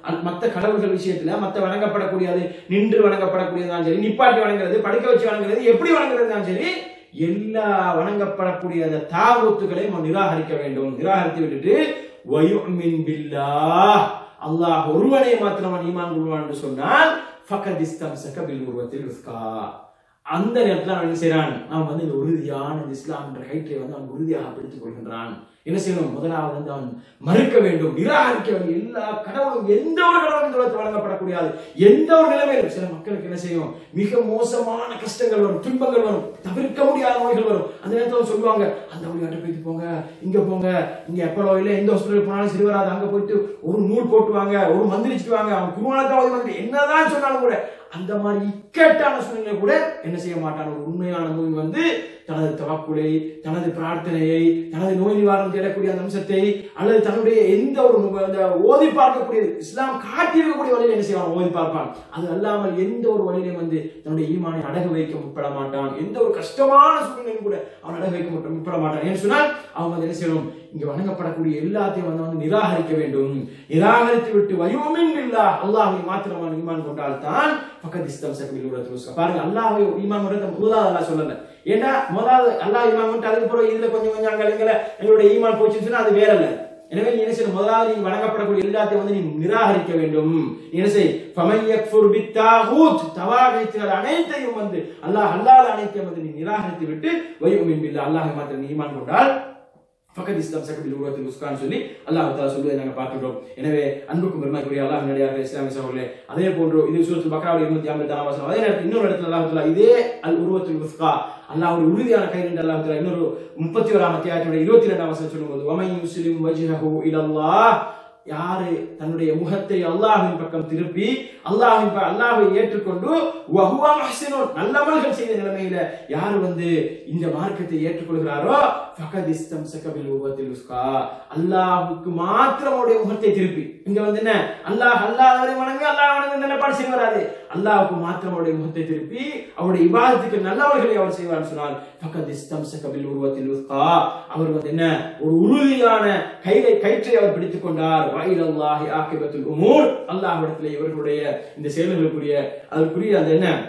அந்த மத்த கடவுள்கள் விஷயத்துல மத்த வணங்கப்படக்கூடியது நின்று வணங்கப்படக்கூடியதுதான் சரி நிப்பாட்டி வணங்குறது படுக்க வச்சு வணங்குறது எப்படி வணங்குறதுதான் சரி எல்லா வணங்கப்படக்கூடிய அந்த தாவூத்துகளையும் அவன் நிராகரிக்க வேண்டும் நிராகரித்து விட்டுட்டு வயுமின் பில்லாஹ் அல்லாஹ் ஒருவனை மாத்திரம் அவன் ஈமான் கொள்வான் என்று சொன்னால் ஃபக்கத் இஸ்தம்சக பில் உருவத்தில் உஸ்கா அந்த நேரத்தில் அவன் என்ன செய்றான் அவன் வந்து இந்த உறுதியான இந்த இஸ்லாம் என்ற கயிற்றை வந்து அவன் உறுதியாக பிடித்துக் கொள்கின்றான் என்ன செய்யணும் முதலாவது வந்து அவன் மறுக்க வேண்டும் நிராகரிக்க வேண்டும் எல்லா கடவுளும் எந்த ஒரு கடவுளும் இந்த உலகத்தில் வழங்கப்படக்கூடாது எந்த ஒரு நிலைமையிலும் சில மக்களுக்கு என்ன செய்யும் மிக மோசமான கஷ்டங்கள் வரும் துன்பங்கள் வரும் தவிர்க்க முடியாத நோய்கள் வரும் அந்த நேரத்தில் அவங்க சொல்லுவாங்க அந்த வழியாட்ட போயிட்டு போங்க இங்க போங்க இங்க எப்பளோ இல்ல எந்த ஹாஸ்பிட்டல் போனாலும் சரி வராது அங்க போயிட்டு ஒரு நூல் போட்டு வாங்க ஒரு மந்திரிச்சுட்டு வாங்க அவன் குருவானத்தான் மந்திரி என்னதான் சொன்னாலும் கூட அந்த மாதிரி இக்கட்டான சூழ்நிலை கூட என்ன செய்ய மாட்டான் ஒரு உண்மையான மூவி வந்து தனது தவக்குலை தனது பிரார்த்தனையை தனது நோய் நிவாரணம் தேடக்கூடிய அந்த அம்சத்தை அல்லது தன்னுடைய எந்த ஒரு நு- அந்த ஓதி பார்க்கக்கூடிய இஸ்லாம் காட்டியிருக்கக்கூடிய வழியில் என்ன செய்வான் ஓதி பார்ப்பான் அது அல்லாமல் எந்த ஒரு வழியிலும் வந்து தன்னுடைய ஈமானை அடகு வைக்க முற்பட மாட்டான் எந்த ஒரு கஷ்டமான சூழ்நிலையும் கூட அவன் அடகு வைக்க முற்பட- முற்பட மாட்டான் ஏன்னு சொன்னால் அவன் வந்து என்ன செய்யணும் இங்க வணங்கப்படக்கூடிய எல்லாத்தையும் வந்து வந்து நிராகரிக்க வேண்டும் நிராகரித்து விட்டு வயோமின் இல்லா அல்லாஹை மாத்திரமான ஈமான் கொண்டால் தான் பக்கத்து இஸ்லாம் சக்கபில் உள்ள பாருங்க அல்லாஹை ஈமான் கொண்டதை முதலாவது அல்லாஹ் சொல்லல ஏன்னா முதலாவது அல்லாஹ் ஈமான் கொண்டு அதுக்கு பிறகு இதுல கொஞ்சம் கொஞ்சம் அங்க இங்கல எங்களுடைய ஈமான் போச்சுன்னு சொன்னா அது வேற இல்ல எனவே நீ என்ன செய்யணும் முதலாவது நீ வணங்கப்படக்கூடிய எல்லாத்தையும் வந்து நீ நிராகரிக்க வேண்டும் நீ என்ன செய் ஃபமன் யக்ஃபுர் பித்தாகூத் தவாகைத்துகள் அனைத்தையும் வந்து அல்லாஹ் அல்லாத அனைத்தையும் வந்து நீ நிராகரித்து விட்டு வயுமின் பில்லா அல்லாஹை மாத்திரம் நீ ஈமான் கொண்டால் ஃபக்கத் இஸ்லாம் சக்கபில் உருவத்தில் உஸ்கான் சொல்லி அல்லாஹ் தாலா சொல்வதை நாங்கள் பார்க்கிறோம் எனவே அன்புக்கும் பெருமைக்குரிய அல்லாஹ் நடிகார்கள் இஸ்லாமிய சகோதரர்களே அதே போன்று இது சூரத்தில் பக்ராவுடைய இருநூத்தி ஐம்பத்தி ஆறாம் வசனம் அதே நேரத்தில் இன்னொரு இடத்துல அல்லாஹ் தாலா இதே அல் உருவத்தில் உஸ்கா அல்லாஹ் ஒரு உறுதியான கை என்று அல்லாஹ் தாலா இன்னொரு முப்பத்தி ஓராம் அத்தியாயத்துடைய இருபத்தி ரெண்டாம் வசனம் சொல்லும்போது வமை முஸ்லிம் வஜ்ஹஹு இலல்லாஹ் யாரு தன்னுடைய முகத்தை அல்லாஹ்வின் பக்கம் திருப்பி அல்லாஹ்வின் ப- அல்லாஹ்வை ஏற்றுக்கொண்டு வஹுவ முஹ்சினுன் நல்லமல்கள் செய்த நிலைமையில யாரு வந்து இந்த மார்க்கத்தை ஏற்றுக்கொள்கிறாரோ ஃபகத் இஸ்தம்சக பில் உருவத்தில் உஸ்கா அல்லாஹ்வுக்கு மாத்திரம் அவருடைய முகத்தை திருப்பி இங்க வந்து என்ன அல்லாஹ் அல்லாஹ்வை வணங்கு அல்லாஹ் வணங்கு நிலைப்பாடு செய்ய வராது அல்லாஹ்வுக்கு மாத்திரம் அவருடைய முகத்தை திருப்பி அவருடைய இபாதத்துக்கு நல்லவர்களை அவர் செய்வார் சொன்னால் ஃபகத் இஸ்தம்சக பில் உருவத்தில் உஸ்கா அவர் வந்து என்ன ஒரு உறுதியான கையை கயிற்றை அவர் பிடித்துக் கொண்டார் வாயிலல்லாஹி ஆக்கிபத்துல் உமூர் அல்லாஹ்விடத்திலே இவர்களுடைய இந்த செயல்களுக்குரிய அதற்குரிய அந்த என்ன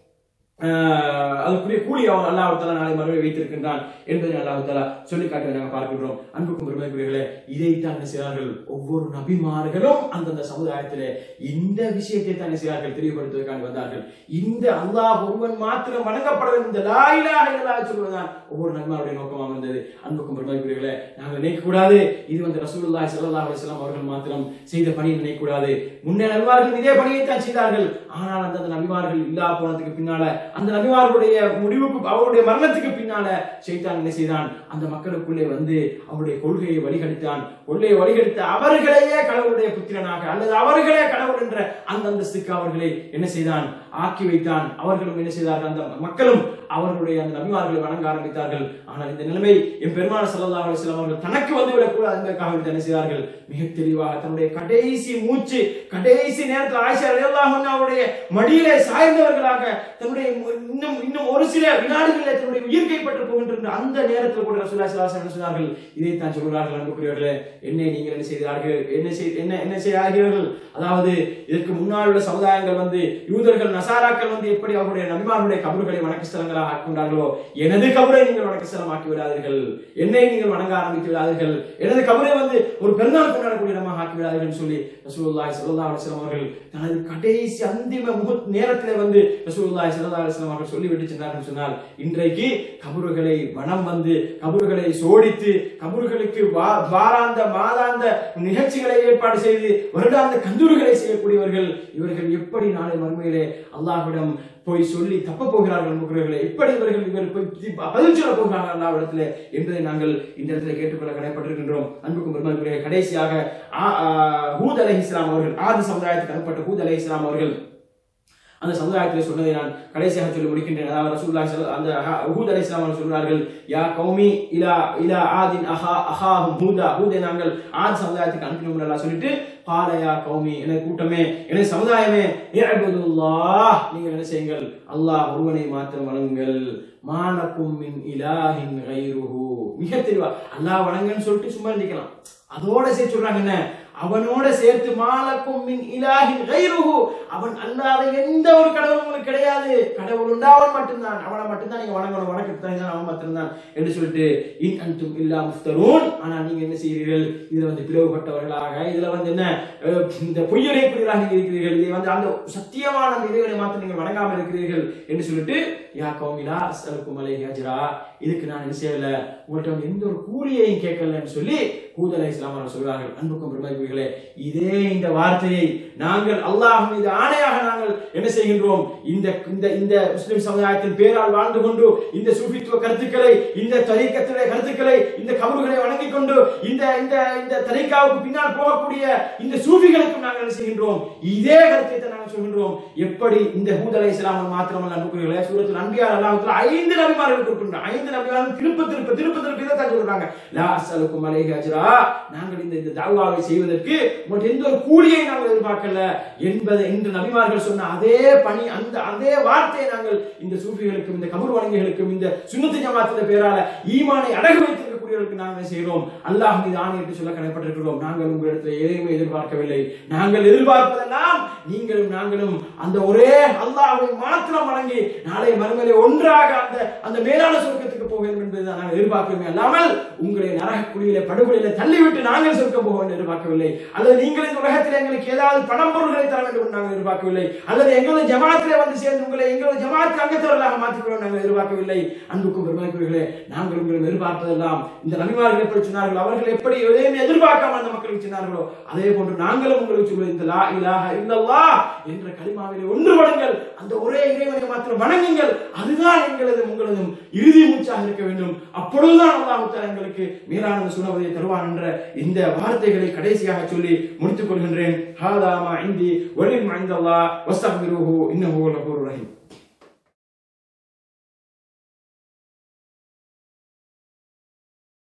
ஆஹ் அதுக்குரிய கூலி அவன் அல்லாஹ் தலா நாளை மறுவை வைத்திருக்கின்றான் என்பதை அல்லாஹ் தலா சொல்லி காட்டுவதை நாங்கள் பார்க்கின்றோம் அன்புக்கும் பெருமைக்குரியர்களே இதைத்தான் என்ன செய்கிறார்கள் ஒவ்வொரு நபிமார்களும் அந்தந்த சமுதாயத்திலே இந்த விஷயத்தை தான் என்ன செய்கிறார்கள் தெளிவுபடுத்துவதற்காக வந்தார்கள் இந்த அல்லாஹ் ஒருவன் மாத்திரம் வணங்கப்பட வேண்டும் இந்த லா இலாஹ இல்லல்லாஹ் சொல்வதுதான் ஒவ்வொரு நபிமாருடைய நோக்கமாக இருந்தது அன்புக்கும் பெருமைக்குரியர்களே நாங்கள் நினைக்கக்கூடாது இது வந்து ரசூலுல்லாஹி ஸல்லல்லாஹு அலைஹி வஸல்லம் அவர்கள் மாத்திரம் செய்த பணியை நினைக்கக்கூடாது முன்னே நபிமார்கள் இதே பணியை தான் செய்தார்கள் ஆனால் அந்த நபிமார்கள் இல்லா போனதுக்கு பின்னால அந்த நபிமார்களுடைய முடிவுக்கு அவருடைய மரணத்துக்கு பின்னால ஷைத்தான் என்ன செய்தான் அந்த மக்களுக்குள்ளே வந்து அவருடைய கொள்கையை வழிகடித்தான் கொள்கையை வழிகடித்த அவர்களையே கடவுளுடைய புத்திரனாக அல்லது அவர்களே கடவுள் என்ற அந்த அந்தஸ்துக்கு அவர்களை என்ன செய்தான் ஆக்கி வைத்தான் அவர்களும் என்ன செய்தார்கள் அந்த மக்களும் அவர்களுடைய அந்த நபிமார்களை வணங்க ஆரம்பித்தார்கள் ஆனால் இந்த நிலைமை என் பெருமான சல்லல்லாஹு அலைஹி வஸல்லம் அவர்கள் தனக்கு வந்து விடக்கூடாது என்பதற்காக வேண்டி என்ன செய்தார்கள் மிக தெளிவாக தன்னுடைய கடைசி மூச்சு கடைசி நேரத்தில் ஆயிஷா ரலியல்லாஹு அன்ஹா அவருடைய மடியிலே சாய்ந்தவர்களாக தன்னுடைய மு- இன்னும் இன்னும் ஒரு சில வினாடிகளில் தன்னுடைய உயிர் கைப்பற்ற போகின்ற அந்த நேரத்தில் கூட ரசூலுல்லாஹி ஸல்லல்லாஹு அலைஹி வஸல்லம் சொன்னார்கள் இதைத்தான் சொல்கிறார்கள் அன்புக்குரியவர்களே என்னை நீங்கள் என்ன செய்தார்கள் என்ன செய் என்ன என்ன செய்யாகிறீர்கள் அதாவது இதற்கு முன்னால் உள்ள சமுதாயங்கள் வந்து யூதர்கள் நசாராக்கள் வந்து எப்படி அவருடைய நபிமார்களுடைய கபறுகளை வணக்க ஸ்தலங்களாக ஆட்கொண்டார்களோ எனது கபரை நீங்கள் வணக்க ஸ்தலம் ஆக்கி விடாதீர்கள் என்னை நீங்கள் வணங்க ஆரம்பித்து விடாதீர்கள் எனது கபரை வந்து ஒரு பெருநாள் கொண்டாடக்கூடிய இடமாக ஆக்கி விடாதீர்கள் சொல்லி ரசூலுல்லாஹி ஸல்லல்லாஹு அலைஹி வஸல்லம் அவர்கள் தனது கடைசி அந்திம முக நேரத்திலே வந்து ரசூலுல்லாஹி ஸல்லல்லாஹு அலைஹி வஸல்லம் அவர்கள் சொல்லிவிட்டு சென்றார்கள் சொன்னால் இன்றைக்கு கபறுகளை வனம் வந்து கபறுகளை சோடித்து கபறுகளுக்கு வா- வாராந்த மாதாந்த நிகழ்ச்சிகளை ஏற்பாடு செய்து வருடாந்த கந்தூர்களை செய்யக்கூடியவர்கள் இவர்கள் எப்படி நாளை மறுமையிலே அல்லாஹ்விடம் போய் சொல்லி தப்ப போகிறார்கள் என்பவர்களே எப்படி இவர்கள் இவர் போய் தி- பதில் சொல்ல போகிறார்கள் அல்லாஹ்விடத்திலே என்பதை நாங்கள் இந்த இடத்துல கேட்டுக்கொள்ள கடைப்பட்டிருக்கின்றோம் அன்புக்கும் பெருமதிக்குரிய கடைசியாக ஆ- ஆ, ஹூத் அலை இஸ்லாம் அவர்கள் ஆதி சமுதாயத்துக்கு அனுப்பப்பட்ட ஹூத் அலை இஸ்லாம் அவர்கள் அந்த சமுதாயத்தில் சொன்னதை நான் கடைசியாக சொல்லி முடிக்கின்றேன் அதாவது ரசூலுல்லாஹி ஸல்லல்லாஹு அந்த ஹ- ஹூத் அலைஹிஸ்ஸலாம் அவர்கள் சொல்றார்கள் யா கௌமி இலா இலா ஆதின் அஹா அஹாஹும் ஹூதா ஹூதை நாங்கள் ஆத் சமுதாயத்துக்கு அனுப்பினோம் அல்லாஹ் சொல்லிட்டு قال யா கௌமி எனது கூட்டமே எனது சமுதாயமே இஅ்புதுல்லாஹ் நீங்கள் என்ன செய்யுங்கள் அல்லாஹ் ஒருவனை மாத்திரம் வணங்குங்கள் மானக்கும் மின் இலாஹின் கைருஹு மிக தெளிவா அல்லாஹ் வணங்குன்னு சொல்லிட்டு சும்மா இருந்திக்கலாம் அதோட சேர்த்து சொல்றாங்க என்ன அவனோட சேர்த்து மாலக்கும் மின் இலாஹின் கைருஹு அவன் அல்லாத எந்த ஒரு கடவுளும் உங்களுக்கு கிடையாது கடவுள் உண்டா அவன் மட்டும்தான் அவனை மட்டும்தான் நீங்க வணங்கணும் வணக்கத்தை தான் அவன் மட்டும்தான் என்று சொல்லிட்டு இன் அன்தும் இல்லா முஃப்தரூன் ஆனா நீங்க என்ன செய்கிறீர்கள் இதுல வந்து பிளவுபட்டவர்களாக இதுல வந்து என்ன அஹ், இந்த பொய்யரைப்புகளாக நீங்க இருக்கிறீர்கள் இதை வந்து அந்த சத்தியமான அந்த இறைவனை மாத்திரம் நீங்கள் வணங்காமல் இருக்கிறீர்கள் என்று சொல்லிட்டு யா கௌமிலா அஸ்அலுக்கும் அலைஹி அஜ்ரா இதுக்கு நான் என்ன செய்யல உங்கள்ட்ட வந்து எந்த ஒரு கூலியையும் கேட்கலன்னு சொல்லி ஹூத் அலை இஸ்லாம் அவர்கள் சொல்வார்கள் அன்புக்கும் பிரபைகளே இதே இந்த வார்த்தையை நாங்கள் அல்லாஹ் மீது ஆணையாக நாங்கள் என்ன செய்கின்றோம் இந்த இந்த இந்த முஸ்லிம் சமுதாயத்தின் பேரால் வாழ்ந்து கொண்டு இந்த சூஃபித்துவ கருத்துக்களை இந்த தரிக்கத்துடைய கருத்துக்களை இந்த கபறுகளை வணங்கிக் கொண்டு இந்த இந்த இந்த தரிக்காவுக்கு பின்னால் போகக்கூடிய இந்த சூஃபிகளுக்கும் நாங்கள் என்ன செய்கின்றோம் இதே கருத்தை தான் நாங்கள் சொல்கின்றோம் எப்படி இந்த ஹூத் அலை இஸ்லாம் மாத்திரமல்ல அன்புக்குரியவர்களே சூரத்தில் அன்பியார் அல்லாஹ் ஐந்து நபிமார்கள் கொடுக்கின்றோம் ஐந்து நபிமார்கள் திருப்ப திருப்ப திருப்ப திருப்ப இதை தான் சொல்றாங்க லா அஸ்அலுக்கும் அலைஹி அஜ்ரா நாங்கள் இந்த இந்த தஅவாவை செய்வதற்கு உங்கள்ட்ட எந்த ஒரு கூலியை நாங்கள் எதிர்பார்க்கல என்பதை இன்று நபிமார்கள் சொன்ன அதே பணி அந்த அதே வார்த்தையை நாங்கள் இந்த சூஃபிகளுக்கும் இந்த கபர் வணங்கிகளுக்கும் இந்த சுன்னத்து ஜமாத்தின் பேரால ஈமானை அடகு வைத்திருக்கக்கூடியவர்களுக்கு நாங்கள் என்ன செய்கிறோம் அல்லாஹ் மீது ஆணையிட்டு சொல்ல கடமைப்பட்டிருக்கிறோம் நாங்கள் உங்களிடத்தில் எதையுமே எதிர்பார்க்கவில்லை நாங்கள் எதிர்பார்ப்பதெல்லாம் நீங்களும் நாங்களும் அந்த ஒரே அல்லாஹ்வை மாத்திரம் வணங்கி நாளை மறுமையிலே ஒன்றாக அந்த அந்த மேலான சொர்க்கத்துக்கு போக வேண்டும் என்பதுதான் நாங்கள் எதிர்பார்க்கிறோமே அல்லாமல் உங்களை நரக குழியிலே படுகொலையில தள்ளிவிட்டு நாங்கள் சொர்க்கம் போக வேண்டும் எதிர்பார்க்கவில்லை அல்லது நீங்கள் இந்த உலகத்தில் எங்களுக்கு ஏதாவது பணம் பொருள்களை தர வேண்டும் என்று நாங்கள் எதிர்பார்க்கவில்லை அல்லது எங்களது ஜமாத்திலே வந்து சேர்ந்து உங்களை எங்களது ஜமாத்து அங்கத்தவர்களாக மாற்றிக்கொள்ள நாங்கள் எதிர்பார்க்கவில்லை அன்புக்கும் பெருமாக்குவர்களே நாங்கள் உங்களை எதிர்பார்ப்பதெல்லாம் இந்த நபிமார்கள் எப்படி சொன்னார்கள் அவர்கள் எப்படி எதையும் எதிர்பார்க்காம அந்த மக்களுக்கு சொன்னார்களோ அதே போன்று நாங்களும் உங்களுக்கு சொல்வது இந்த லா இலாஹ இல்லல்லாஹ் என்ற கலிமாவிலே ஒன்றுபடுங்கள் அந்த ஒரே இறைவனை மாத்திரம் வணங்குங்கள் அதுதான் எங்களது உங்களதும் இறுதி மூச்சாக இருக்க வேண்டும் அப்பொழுதுதான் அல்லாஹ் தஆலா எங்களுக்கு மேலான சுனவதை தருவான் என்ற இந்த வார்த்தைகளை கடைசியாக சொல்லி முடித்துக் கொள்கின்றேன் ஹாதா மா இந்தி வலிம் ஐந்தல்லாஹ் வஸ்தக்பிருஹு இன்னஹு லகூர் ரஹீம்